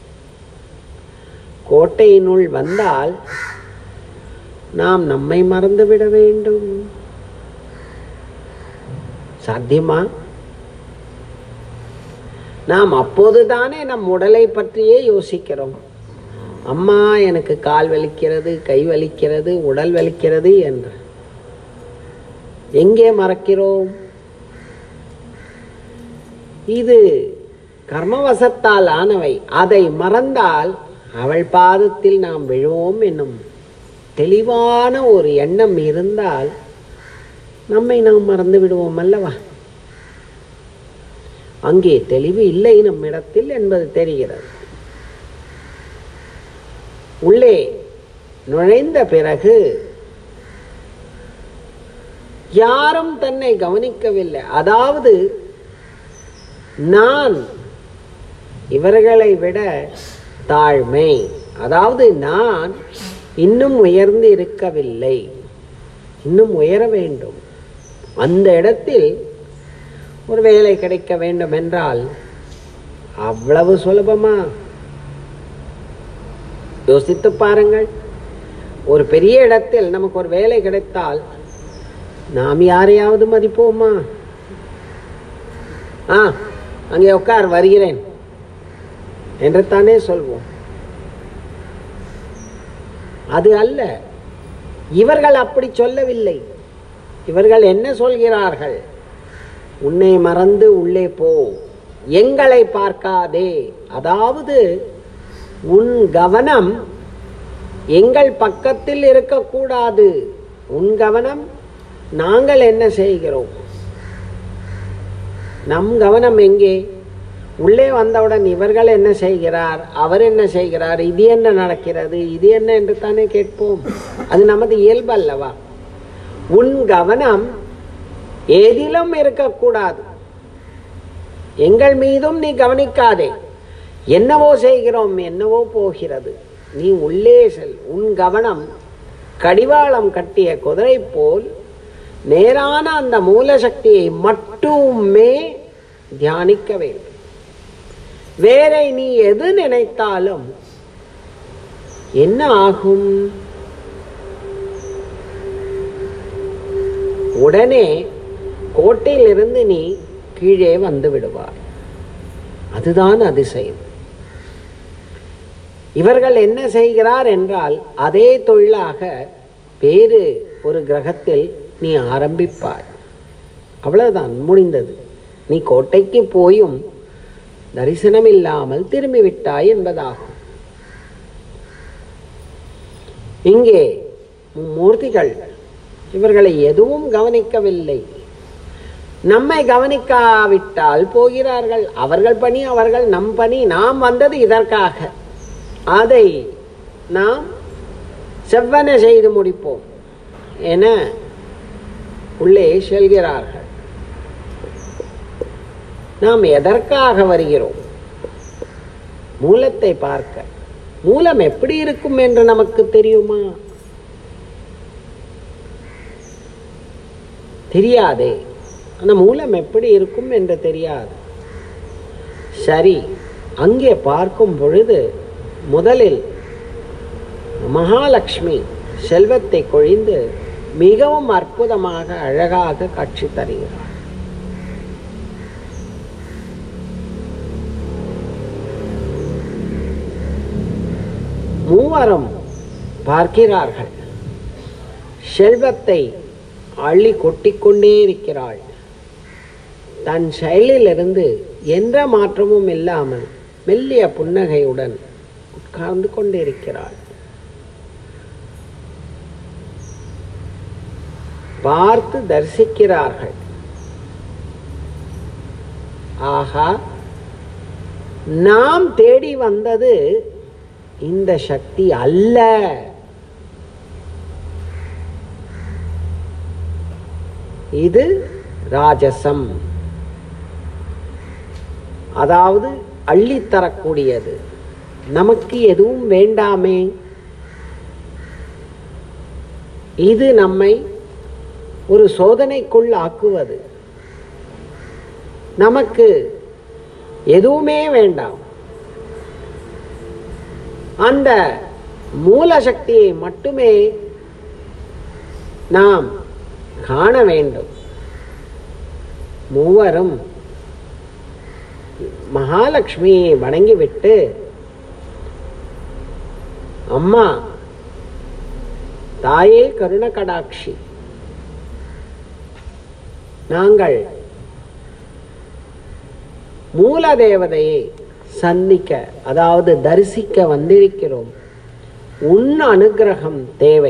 B: கோட்டையினுள் வந்தால் நாம் நம்மை மறந்துவிட வேண்டும் சாத்தியமா நாம் அப்போதுதானே நம் உடலை பற்றியே யோசிக்கிறோம் அம்மா எனக்கு கால் வலிக்கிறது கை வலிக்கிறது உடல் வலிக்கிறது என்று எங்கே மறக்கிறோம் இது கர்மவசத்தால் ஆனவை அதை மறந்தால் அவள் பாதத்தில் நாம் விழுவோம் என்னும் தெளிவான ஒரு எண்ணம் இருந்தால் நம்மை நாம் மறந்து விடுவோம் அல்லவா அங்கே தெளிவு இல்லை நம்மிடத்தில் என்பது தெரிகிறது உள்ளே நுழைந்த பிறகு யாரும் தன்னை கவனிக்கவில்லை அதாவது நான் இவர்களை விட தாழ்மை அதாவது நான் இன்னும் உயர்ந்து இருக்கவில்லை இன்னும் உயர வேண்டும் அந்த இடத்தில் ஒரு வேலை கிடைக்க வேண்டும் என்றால் அவ்வளவு சுலபமா யோசித்து பாருங்கள் ஒரு பெரிய இடத்தில் நமக்கு ஒரு வேலை கிடைத்தால் நாம் யாரையாவது மதிப்போமா ஆ அங்கே உட்கார் வருகிறேன் என்று தானே சொல்வோம் அது அல்ல இவர்கள் அப்படி சொல்லவில்லை இவர்கள் என்ன சொல்கிறார்கள் உன்னை மறந்து உள்ளே போ எங்களை பார்க்காதே அதாவது உன் கவனம் எங்கள் பக்கத்தில் இருக்கக்கூடாது உன் கவனம் நாங்கள் என்ன செய்கிறோம் நம் கவனம் எங்கே உள்ளே வந்தவுடன் இவர்கள் என்ன செய்கிறார் அவர் என்ன செய்கிறார் இது என்ன நடக்கிறது இது என்ன என்று தானே கேட்போம் அது நமது இயல்பு அல்லவா உன் கவனம் ஏதிலும் இருக்கக்கூடாது எங்கள் மீதும் நீ கவனிக்காதே என்னவோ செய்கிறோம் என்னவோ போகிறது நீ உள்ளே செல் உன் கவனம் கடிவாளம் கட்டிய குதிரை போல் நேரான அந்த மூலசக்தியை மட்டுமே தியானிக்க வேண்டும் வேற நீ எது நினைத்தாலும் என்ன ஆகும் உடனே கோட்டையிலிருந்து நீ கீழே வந்து விடுவார் அதுதான் அதிசயம் இவர்கள் என்ன செய்கிறார் என்றால் அதே தொழிலாக வேறு ஒரு கிரகத்தில் நீ ஆரம்பிப்பாய் அவ்வளவுதான் முடிந்தது நீ கோட்டைக்கு போயும் தரிசனம் இல்லாமல் திரும்பி விட்டாய் என்பதாகும் இங்கே மூர்த்திகள் இவர்களை எதுவும் கவனிக்கவில்லை நம்மை கவனிக்காவிட்டால் போகிறார்கள் அவர்கள் பணி அவர்கள் நம் பணி நாம் வந்தது இதற்காக அதை நாம் செவ்வன செய்து முடிப்போம் என உள்ளே செல்கிறார்கள் நாம் எதற்காக வருகிறோம் மூலத்தை பார்க்க மூலம் எப்படி இருக்கும் என்று நமக்கு தெரியுமா தெரியாதே அந்த மூலம் எப்படி இருக்கும் என்று தெரியாது சரி அங்கே பார்க்கும் பொழுது முதலில் மகாலட்சுமி செல்வத்தை கொழிந்து மிகவும் அற்புதமாக அழகாக காட்சி தருகிறார் மூவரும் பார்க்கிறார்கள் செல்வத்தை அள்ளி கொட்டிக்கொண்டே இருக்கிறாள் தன் செயலிலிருந்து எந்த மாற்றமும் இல்லாமல் மெல்லிய புன்னகையுடன் உட்கார்ந்து கொண்டிருக்கிறாள் பார்த்து தரிசிக்கிறார்கள் ஆகா நாம் தேடி வந்தது இந்த சக்தி அல்ல இது ராஜசம் அதாவது அள்ளித்தரக்கூடியது நமக்கு எதுவும் வேண்டாமே இது நம்மை ஒரு சோதனைக்குள் ஆக்குவது நமக்கு எதுவுமே வேண்டாம் அந்த மூல சக்தியை மட்டுமே நாம் காண வேண்டும் மூவரும் மகாலட்சுமியை வணங்கிவிட்டு அம்மா தாயே கருணகடாட்சி நாங்கள் மூல தேவதையை சந்திக்க அதாவது தரிசிக்க வந்திருக்கிறோம் உன் அனுகிரகம் தேவை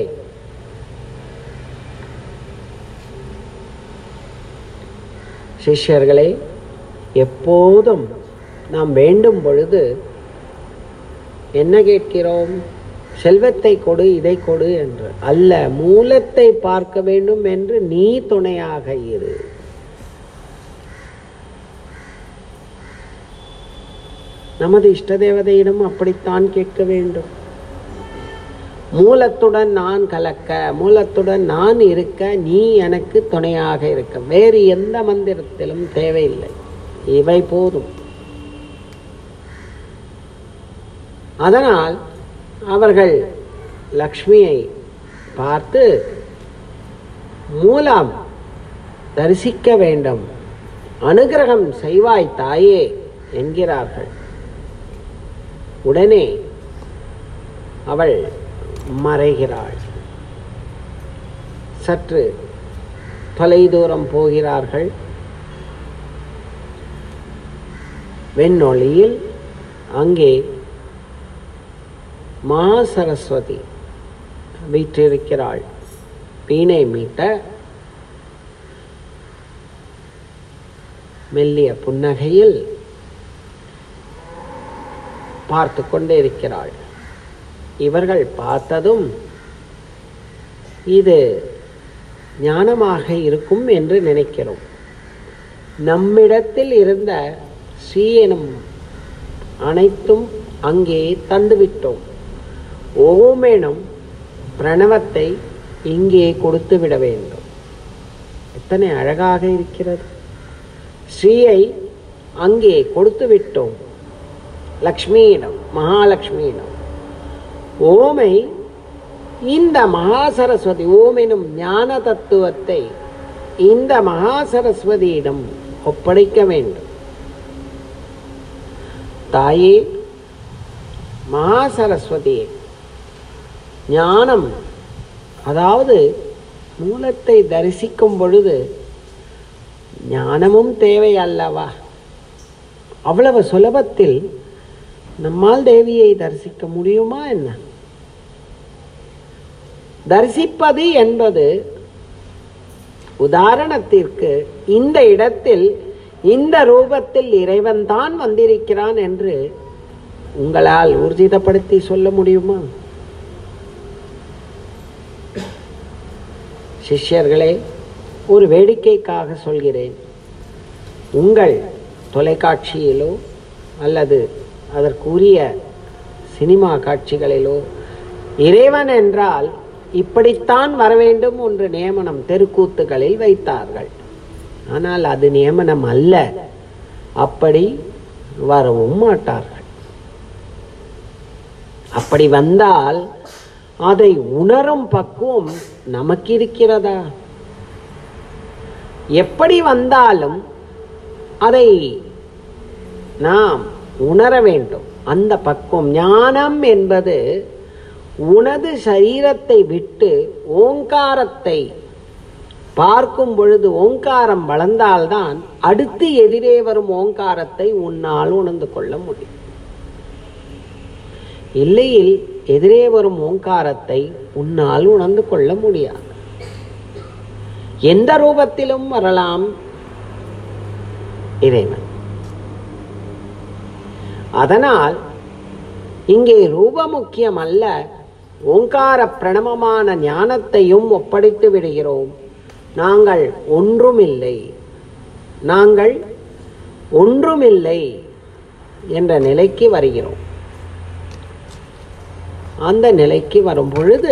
B: சிஷ்யர்களே எப்போதும் நாம் வேண்டும் பொழுது என்ன கேட்கிறோம் செல்வத்தை கொடு இதை கொடு என்று அல்ல மூலத்தை பார்க்க வேண்டும் என்று நீ துணையாக இரு நமது இஷ்ட தேவதையிடம் அப்படித்தான் கேட்க வேண்டும் மூலத்துடன் நான் கலக்க மூலத்துடன் நான் இருக்க நீ எனக்கு துணையாக இருக்க வேறு எந்த மந்திரத்திலும் தேவையில்லை இவை போதும் அதனால் அவர்கள் லக்ஷ்மியை பார்த்து மூலம் தரிசிக்க வேண்டும் அனுகிரகம் செய்வாய் தாயே என்கிறார்கள் உடனே அவள் மறைகிறாள் சற்று தொலைதூரம் போகிறார்கள் வெண்ணொளியில் அங்கே மா சரஸ்வதி வீற்றிருக்கிறாள் வீணை மீட்ட மெல்லிய புன்னகையில் பார்த்து கொண்டே இருக்கிறாள் இவர்கள் பார்த்ததும் இது ஞானமாக இருக்கும் என்று நினைக்கிறோம் நம்மிடத்தில் இருந்த ஸ்ரீ எனும் அனைத்தும் அங்கே தந்துவிட்டோம் ஓமெனும் பிரணவத்தை இங்கே கொடுத்து விட வேண்டும் எத்தனை அழகாக இருக்கிறது ஸ்ரீயை அங்கே கொடுத்து விட்டோம் லக்ஷ்மியிடம் மகாலட்சுமியிடம் ஓமை இந்த மகா சரஸ்வதி ஓம் எனும் ஞான தத்துவத்தை இந்த மகா சரஸ்வதியிடம் ஒப்படைக்க வேண்டும் தாயே மகா சரஸ்வதியே ஞானம் அதாவது மூலத்தை தரிசிக்கும் பொழுது ஞானமும் தேவை அல்லவா அவ்வளவு சுலபத்தில் நம்மால் தேவியை தரிசிக்க முடியுமா என்ன தரிசிப்பது என்பது உதாரணத்திற்கு இந்த இடத்தில் இந்த ரூபத்தில் இறைவன் தான் வந்திருக்கிறான் என்று உங்களால் ஊர்ஜிதப்படுத்தி சொல்ல முடியுமா சிஷ்யர்களே ஒரு வேடிக்கைக்காக சொல்கிறேன் உங்கள் தொலைக்காட்சியிலோ அல்லது அதற்குரிய சினிமா காட்சிகளிலோ இறைவன் என்றால் இப்படித்தான் வர வேண்டும் என்று நியமனம் தெருக்கூத்துகளில் வைத்தார்கள் ஆனால் அது நியமனம் அல்ல அப்படி வரவும் மாட்டார்கள் அப்படி வந்தால் அதை உணரும் பக்குவம் நமக்கு இருக்கிறதா எப்படி வந்தாலும் அதை நாம் உணர வேண்டும் அந்த பக்குவம் ஞானம் என்பது உனது சரீரத்தை விட்டு ஓங்காரத்தை பார்க்கும் பொழுது ஓங்காரம் வளர்ந்தால்தான் அடுத்து எதிரே வரும் ஓங்காரத்தை உன்னால் உணர்ந்து கொள்ள முடியும் இல்லையில் எதிரே வரும் ஓங்காரத்தை உன்னால் உணர்ந்து கொள்ள முடியாது எந்த ரூபத்திலும் வரலாம் இறைவன் அதனால் இங்கே ரூப முக்கியம் அல்ல ஓங்கார பிரணவமான ஞானத்தையும் ஒப்படைத்து விடுகிறோம் நாங்கள் ஒன்றுமில்லை நாங்கள் ஒன்றுமில்லை என்ற நிலைக்கு வருகிறோம் அந்த நிலைக்கு வரும் பொழுது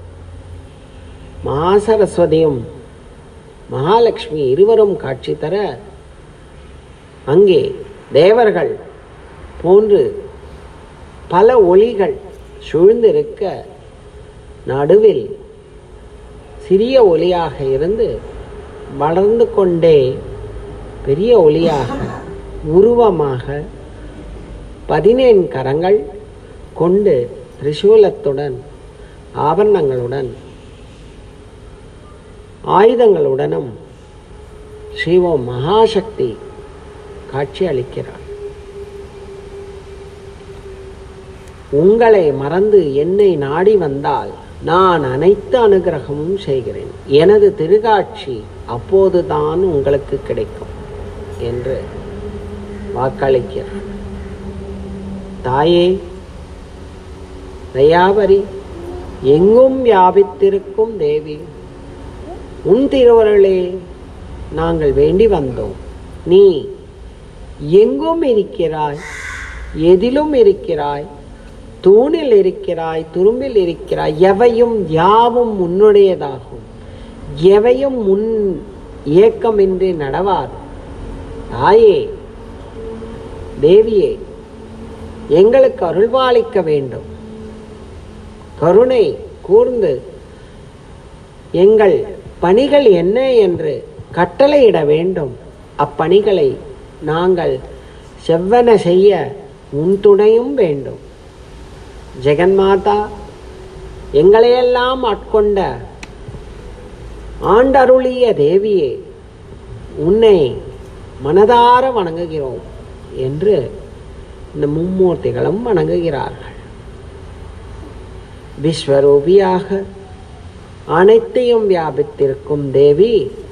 B: மகாசரஸ்வதியும் மகாலட்சுமி இருவரும் காட்சி தர அங்கே தேவர்கள் போன்று பல ஒளிகள் சூழ்ந்திருக்க நடுவில் சிறிய ஒளியாக இருந்து வளர்ந்து கொண்டே பெரிய ஒளியாக உருவமாக பதினேழு கரங்கள் கொண்டு திரிசூலத்துடன் ஆபரணங்களுடன் ஆயுதங்களுடனும் ஸ்ரீவோம் மகாசக்தி காட்சி அளிக்கிறார் உங்களை மறந்து என்னை நாடி வந்தால் நான் அனைத்து அனுகிரகமும் செய்கிறேன் எனது திருகாட்சி அப்போதுதான் உங்களுக்கு கிடைக்கும் என்று வாக்களிக்கிறார் தாயே தயாபரி எங்கும் வியாபித்திருக்கும் தேவி உன் திருவருளே நாங்கள் வேண்டி வந்தோம் நீ எங்கும் இருக்கிறாய் எதிலும் இருக்கிறாய் தூணில் இருக்கிறாய் துரும்பில் இருக்கிறாய் எவையும் யாவும் உன்னுடையதாகும் எவையும் முன் இயக்கமின்றி நடவாது தாயே தேவியே எங்களுக்கு அருள்வாளிக்க வேண்டும் கருணை கூர்ந்து எங்கள் பணிகள் என்ன என்று கட்டளையிட வேண்டும் அப்பணிகளை நாங்கள் செவ்வன செய்ய உன் துணையும் வேண்டும் ஜெகன்மாதா எங்களையெல்லாம் ஆட்கொண்ட ஆண்டருளிய தேவியே உன்னை மனதார வணங்குகிறோம் என்று இந்த மும்மூர்த்திகளும் வணங்குகிறார்கள் விஸ்வரூபியாக அனைத்தையும் வியாபித்திருக்கும் தேவி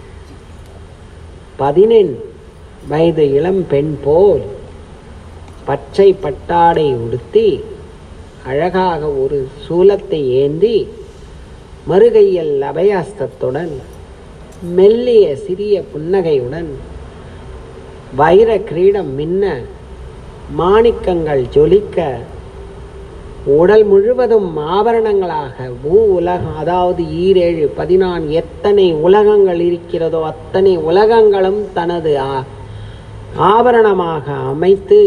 B: பதினெண் வயது இளம் பெண் போல் பச்சை பட்டாடை உடுத்தி அழகாக ஒரு சூலத்தை ஏந்தி மறுகையில் அபயாஸ்தத்துடன் மெல்லிய சிறிய புன்னகையுடன் வைர கிரீடம் மின்ன மாணிக்கங்கள் ஜொலிக்க உடல் முழுவதும் ஆபரணங்களாக பூ உலகம் அதாவது ஈரேழு பதினான்கு எத்தனை உலகங்கள் இருக்கிறதோ அத்தனை உலகங்களும் தனது ஆ- ஆபரணமாக அமைத்து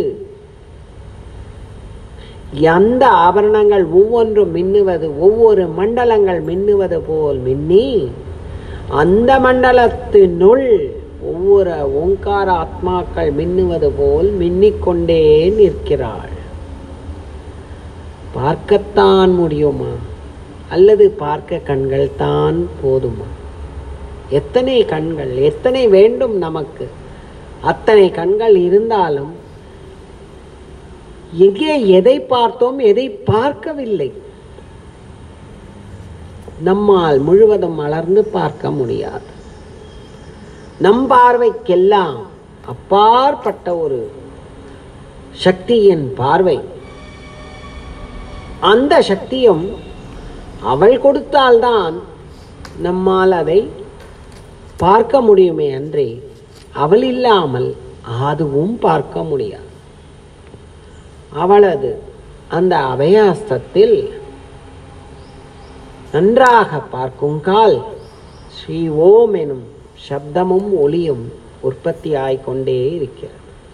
B: அந்த ஆபரணங்கள் ஒவ்வொன்றும் மின்னுவது ஒவ்வொரு மண்டலங்கள் மின்னுவது போல் மின்னி அந்த மண்டலத்தினுள் ஒவ்வொரு ஓங்கார ஆத்மாக்கள் மின்னுவது போல் மின்னிக்கொண்டே நிற்கிறாள் பார்க்கத்தான் முடியுமா அல்லது பார்க்க கண்கள் தான் போதுமா எத்தனை கண்கள் எத்தனை வேண்டும் நமக்கு அத்தனை கண்கள் இருந்தாலும் எங்கே எதை பார்த்தோம் எதை பார்க்கவில்லை நம்மால் முழுவதும் மலர்ந்து பார்க்க முடியாது நம் பார்வைக்கெல்லாம் அப்பாற்பட்ட ஒரு சக்தியின் பார்வை அந்த சக்தியும் அவள் கொடுத்தால்தான் நம்மால் அதை பார்க்க முடியுமே அன்றி அவள் இல்லாமல் அதுவும் பார்க்க முடியாது அவளது அந்த அபயாஸ்தத்தில் நன்றாக பார்க்கும் கால் ஸ்ரீ ஓம் எனும் சப்தமும் ஒளியும் உற்பத்தி ஆய்கொண்டே இருக்கிறது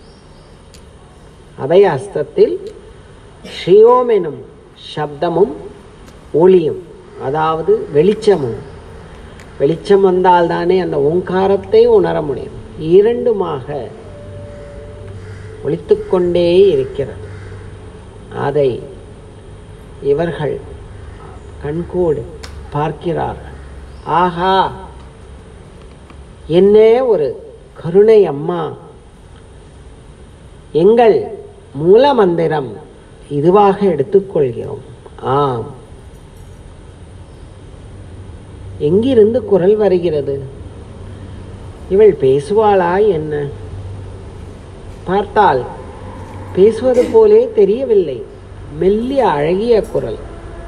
B: அபயாஸ்தத்தில் ஸ்ரீ ஓம் எனும் சப்தமும் ஒளியும் அதாவது வெளிச்சமும் வெளிச்சம் வந்தால்தானே அந்த ஓங்காரத்தை உணர முடியும் இரண்டுமாக ஒழித்துக்கொண்டே இருக்கிறது அதை இவர்கள் கண்கூடு பார்க்கிறார்கள் ஆஹா என்ன ஒரு கருணை அம்மா எங்கள் மூல மந்திரம் இதுவாக எடுத்துக்கொள்கிறோம் ஆம் எங்கிருந்து குரல் வருகிறது இவள் பேசுவாளா என்ன பார்த்தால் பேசுவது போலே தெரியவில்லை மெல்லிய அழகிய குரல்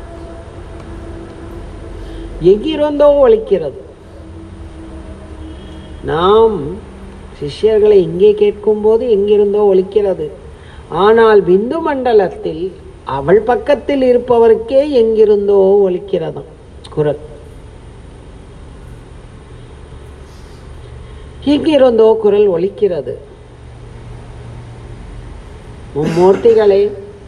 B: எங்கிருந்தோ ஒலிக்கிறது நாம் சிஷ்யர்களை இங்கே கேட்கும்போது எங்கிருந்தோ ஒலிக்கிறது ஆனால் பிந்து மண்டலத்தில் அவள் பக்கத்தில் இருப்பவருக்கே எங்கிருந்தோ ஒலிக்கிறதாம் குரல் எங்கிருந்தோ குரல் ஒலிக்கிறது மும்மூர்த்திகளே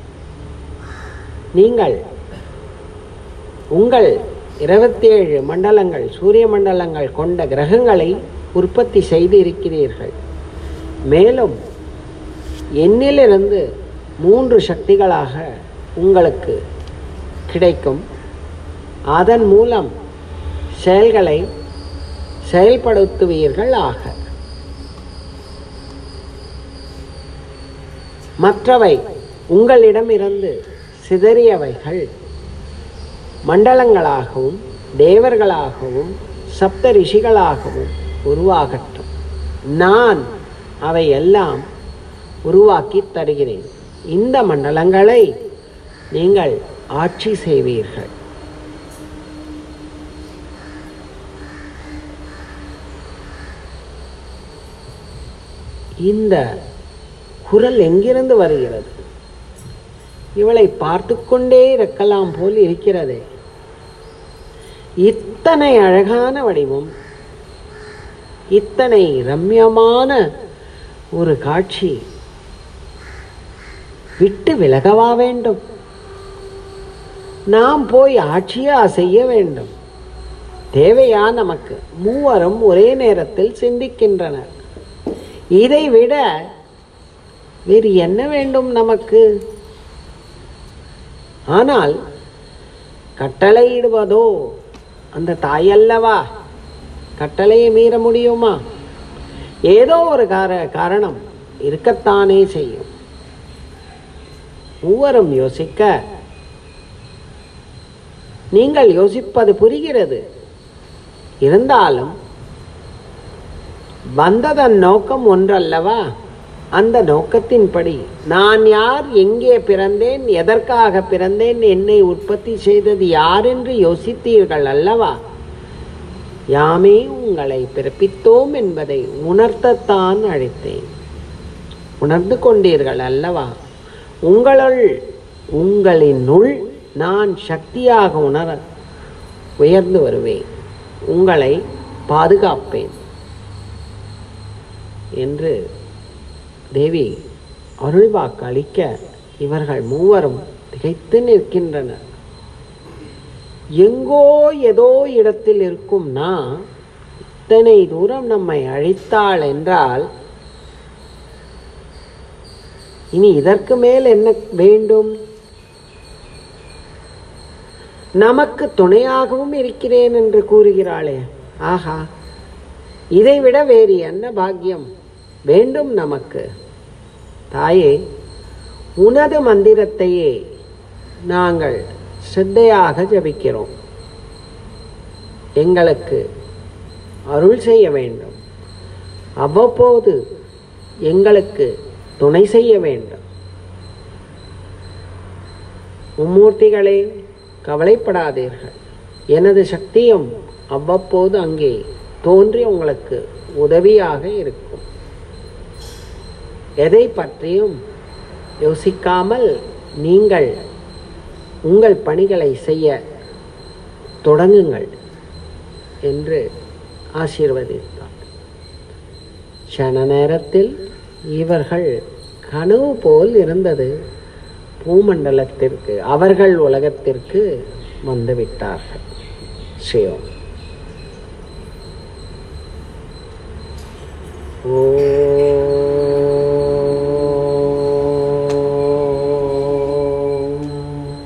B: நீங்கள் உங்கள் இருபத்தி ஏழு மண்டலங்கள் சூரிய மண்டலங்கள் கொண்ட கிரகங்களை உற்பத்தி செய்து இருக்கிறீர்கள் மேலும் எண்ணிலிருந்து மூன்று சக்திகளாக உங்களுக்கு கிடைக்கும் அதன் மூலம் செயல்களை செயல்படுத்துவீர்கள் ஆக மற்றவை உங்களிடமிருந்து சிதறியவைகள் மண்டலங்களாகவும் தேவர்களாகவும் சப்த ரிஷிகளாகவும் உருவாகட்டும் நான் அவை எல்லாம் உருவாக்கி தருகிறேன் இந்த மண்டலங்களை நீங்கள் ஆட்சி செய்வீர்கள் இந்த குரல் எங்கிருந்து வருகிறது இவளை பார்த்து கொண்டே இருக்கலாம் போல் இருக்கிறதே இத்தனை அழகான வடிவம் இத்தனை ரம்யமான ஒரு காட்சி விட்டு விலகவா வேண்டும் நாம் போய் ஆட்சியா செய்ய வேண்டும் தேவையா நமக்கு மூவரும் ஒரே நேரத்தில் சிந்திக்கின்றனர் இதை விட வேறு என்ன வேண்டும் நமக்கு ஆனால் கட்டளையிடுவதோ அந்த தாயல்லவா கட்டளையை மீற முடியுமா ஏதோ ஒரு கார காரணம் இருக்கத்தானே செய்யும் மூவரும் யோசிக்க நீங்கள் யோசிப்பது புரிகிறது இருந்தாலும் வந்ததன் நோக்கம் ஒன்றல்லவா அந்த நோக்கத்தின்படி நான் யார் எங்கே பிறந்தேன் எதற்காக பிறந்தேன் என்னை உற்பத்தி செய்தது யார் என்று யோசித்தீர்கள் அல்லவா யாமே உங்களை பிறப்பித்தோம் என்பதை உணர்த்தத்தான் அழைத்தேன் உணர்ந்து கொண்டீர்கள் அல்லவா உங்களுள் உங்களினுள் நான் சக்தியாக உணர உயர்ந்து வருவேன் உங்களை பாதுகாப்பேன் என்று தேவி அருள்வாக்கு அளிக்க இவர்கள் மூவரும் திகைத்து நிற்கின்றனர் எங்கோ ஏதோ இடத்தில் இருக்கும் நான் இத்தனை தூரம் நம்மை அழைத்தாள் என்றால் இனி இதற்கு மேல் என்ன வேண்டும் நமக்கு துணையாகவும் இருக்கிறேன் என்று கூறுகிறாளே ஆஹா இதைவிட வேறு என்ன பாக்கியம் வேண்டும் நமக்கு தாயே உனது மந்திரத்தையே நாங்கள் சித்தையாக ஜபிக்கிறோம் எங்களுக்கு அருள் செய்ய வேண்டும் அவ்வப்போது எங்களுக்கு துணை செய்ய வேண்டும் மும்மூர்த்திகளே கவலைப்படாதீர்கள் எனது சக்தியும் அவ்வப்போது அங்கே தோன்றி உங்களுக்கு உதவியாக இருக்கும் எதை பற்றியும் யோசிக்காமல் நீங்கள் உங்கள் பணிகளை செய்ய தொடங்குங்கள் என்று ஆசீர்வதித்தார் க்ஷண நேரத்தில் இவர்கள் கனவு போல் இருந்தது பூமண்டலத்திற்கு அவர்கள் உலகத்திற்கு வந்துவிட்டார்கள் சிவம் ஓம்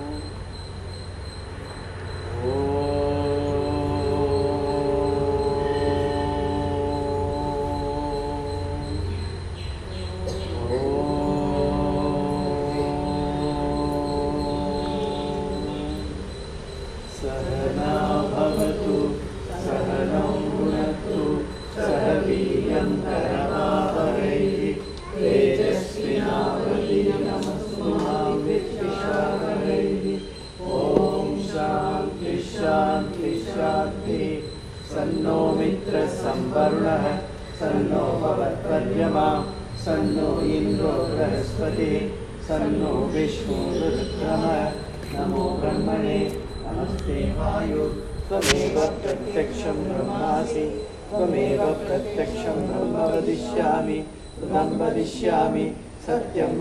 A: शान्ति शान्ति सन्नो मित्रसंवरुणः सन्नो भवत्पर्यमा सन्नो इन्द्रो बृहस्पतिः सन्नो विष्णुरुद्रमः नमो ब्रह्मणे नमस्ते वायु त्वमेव प्रत्यक्षं ब्रह्मासि त्वमेव प्रत्यक्षं ब्रह्म वदिष्यामि त्वं वदिष्यामि सत्यं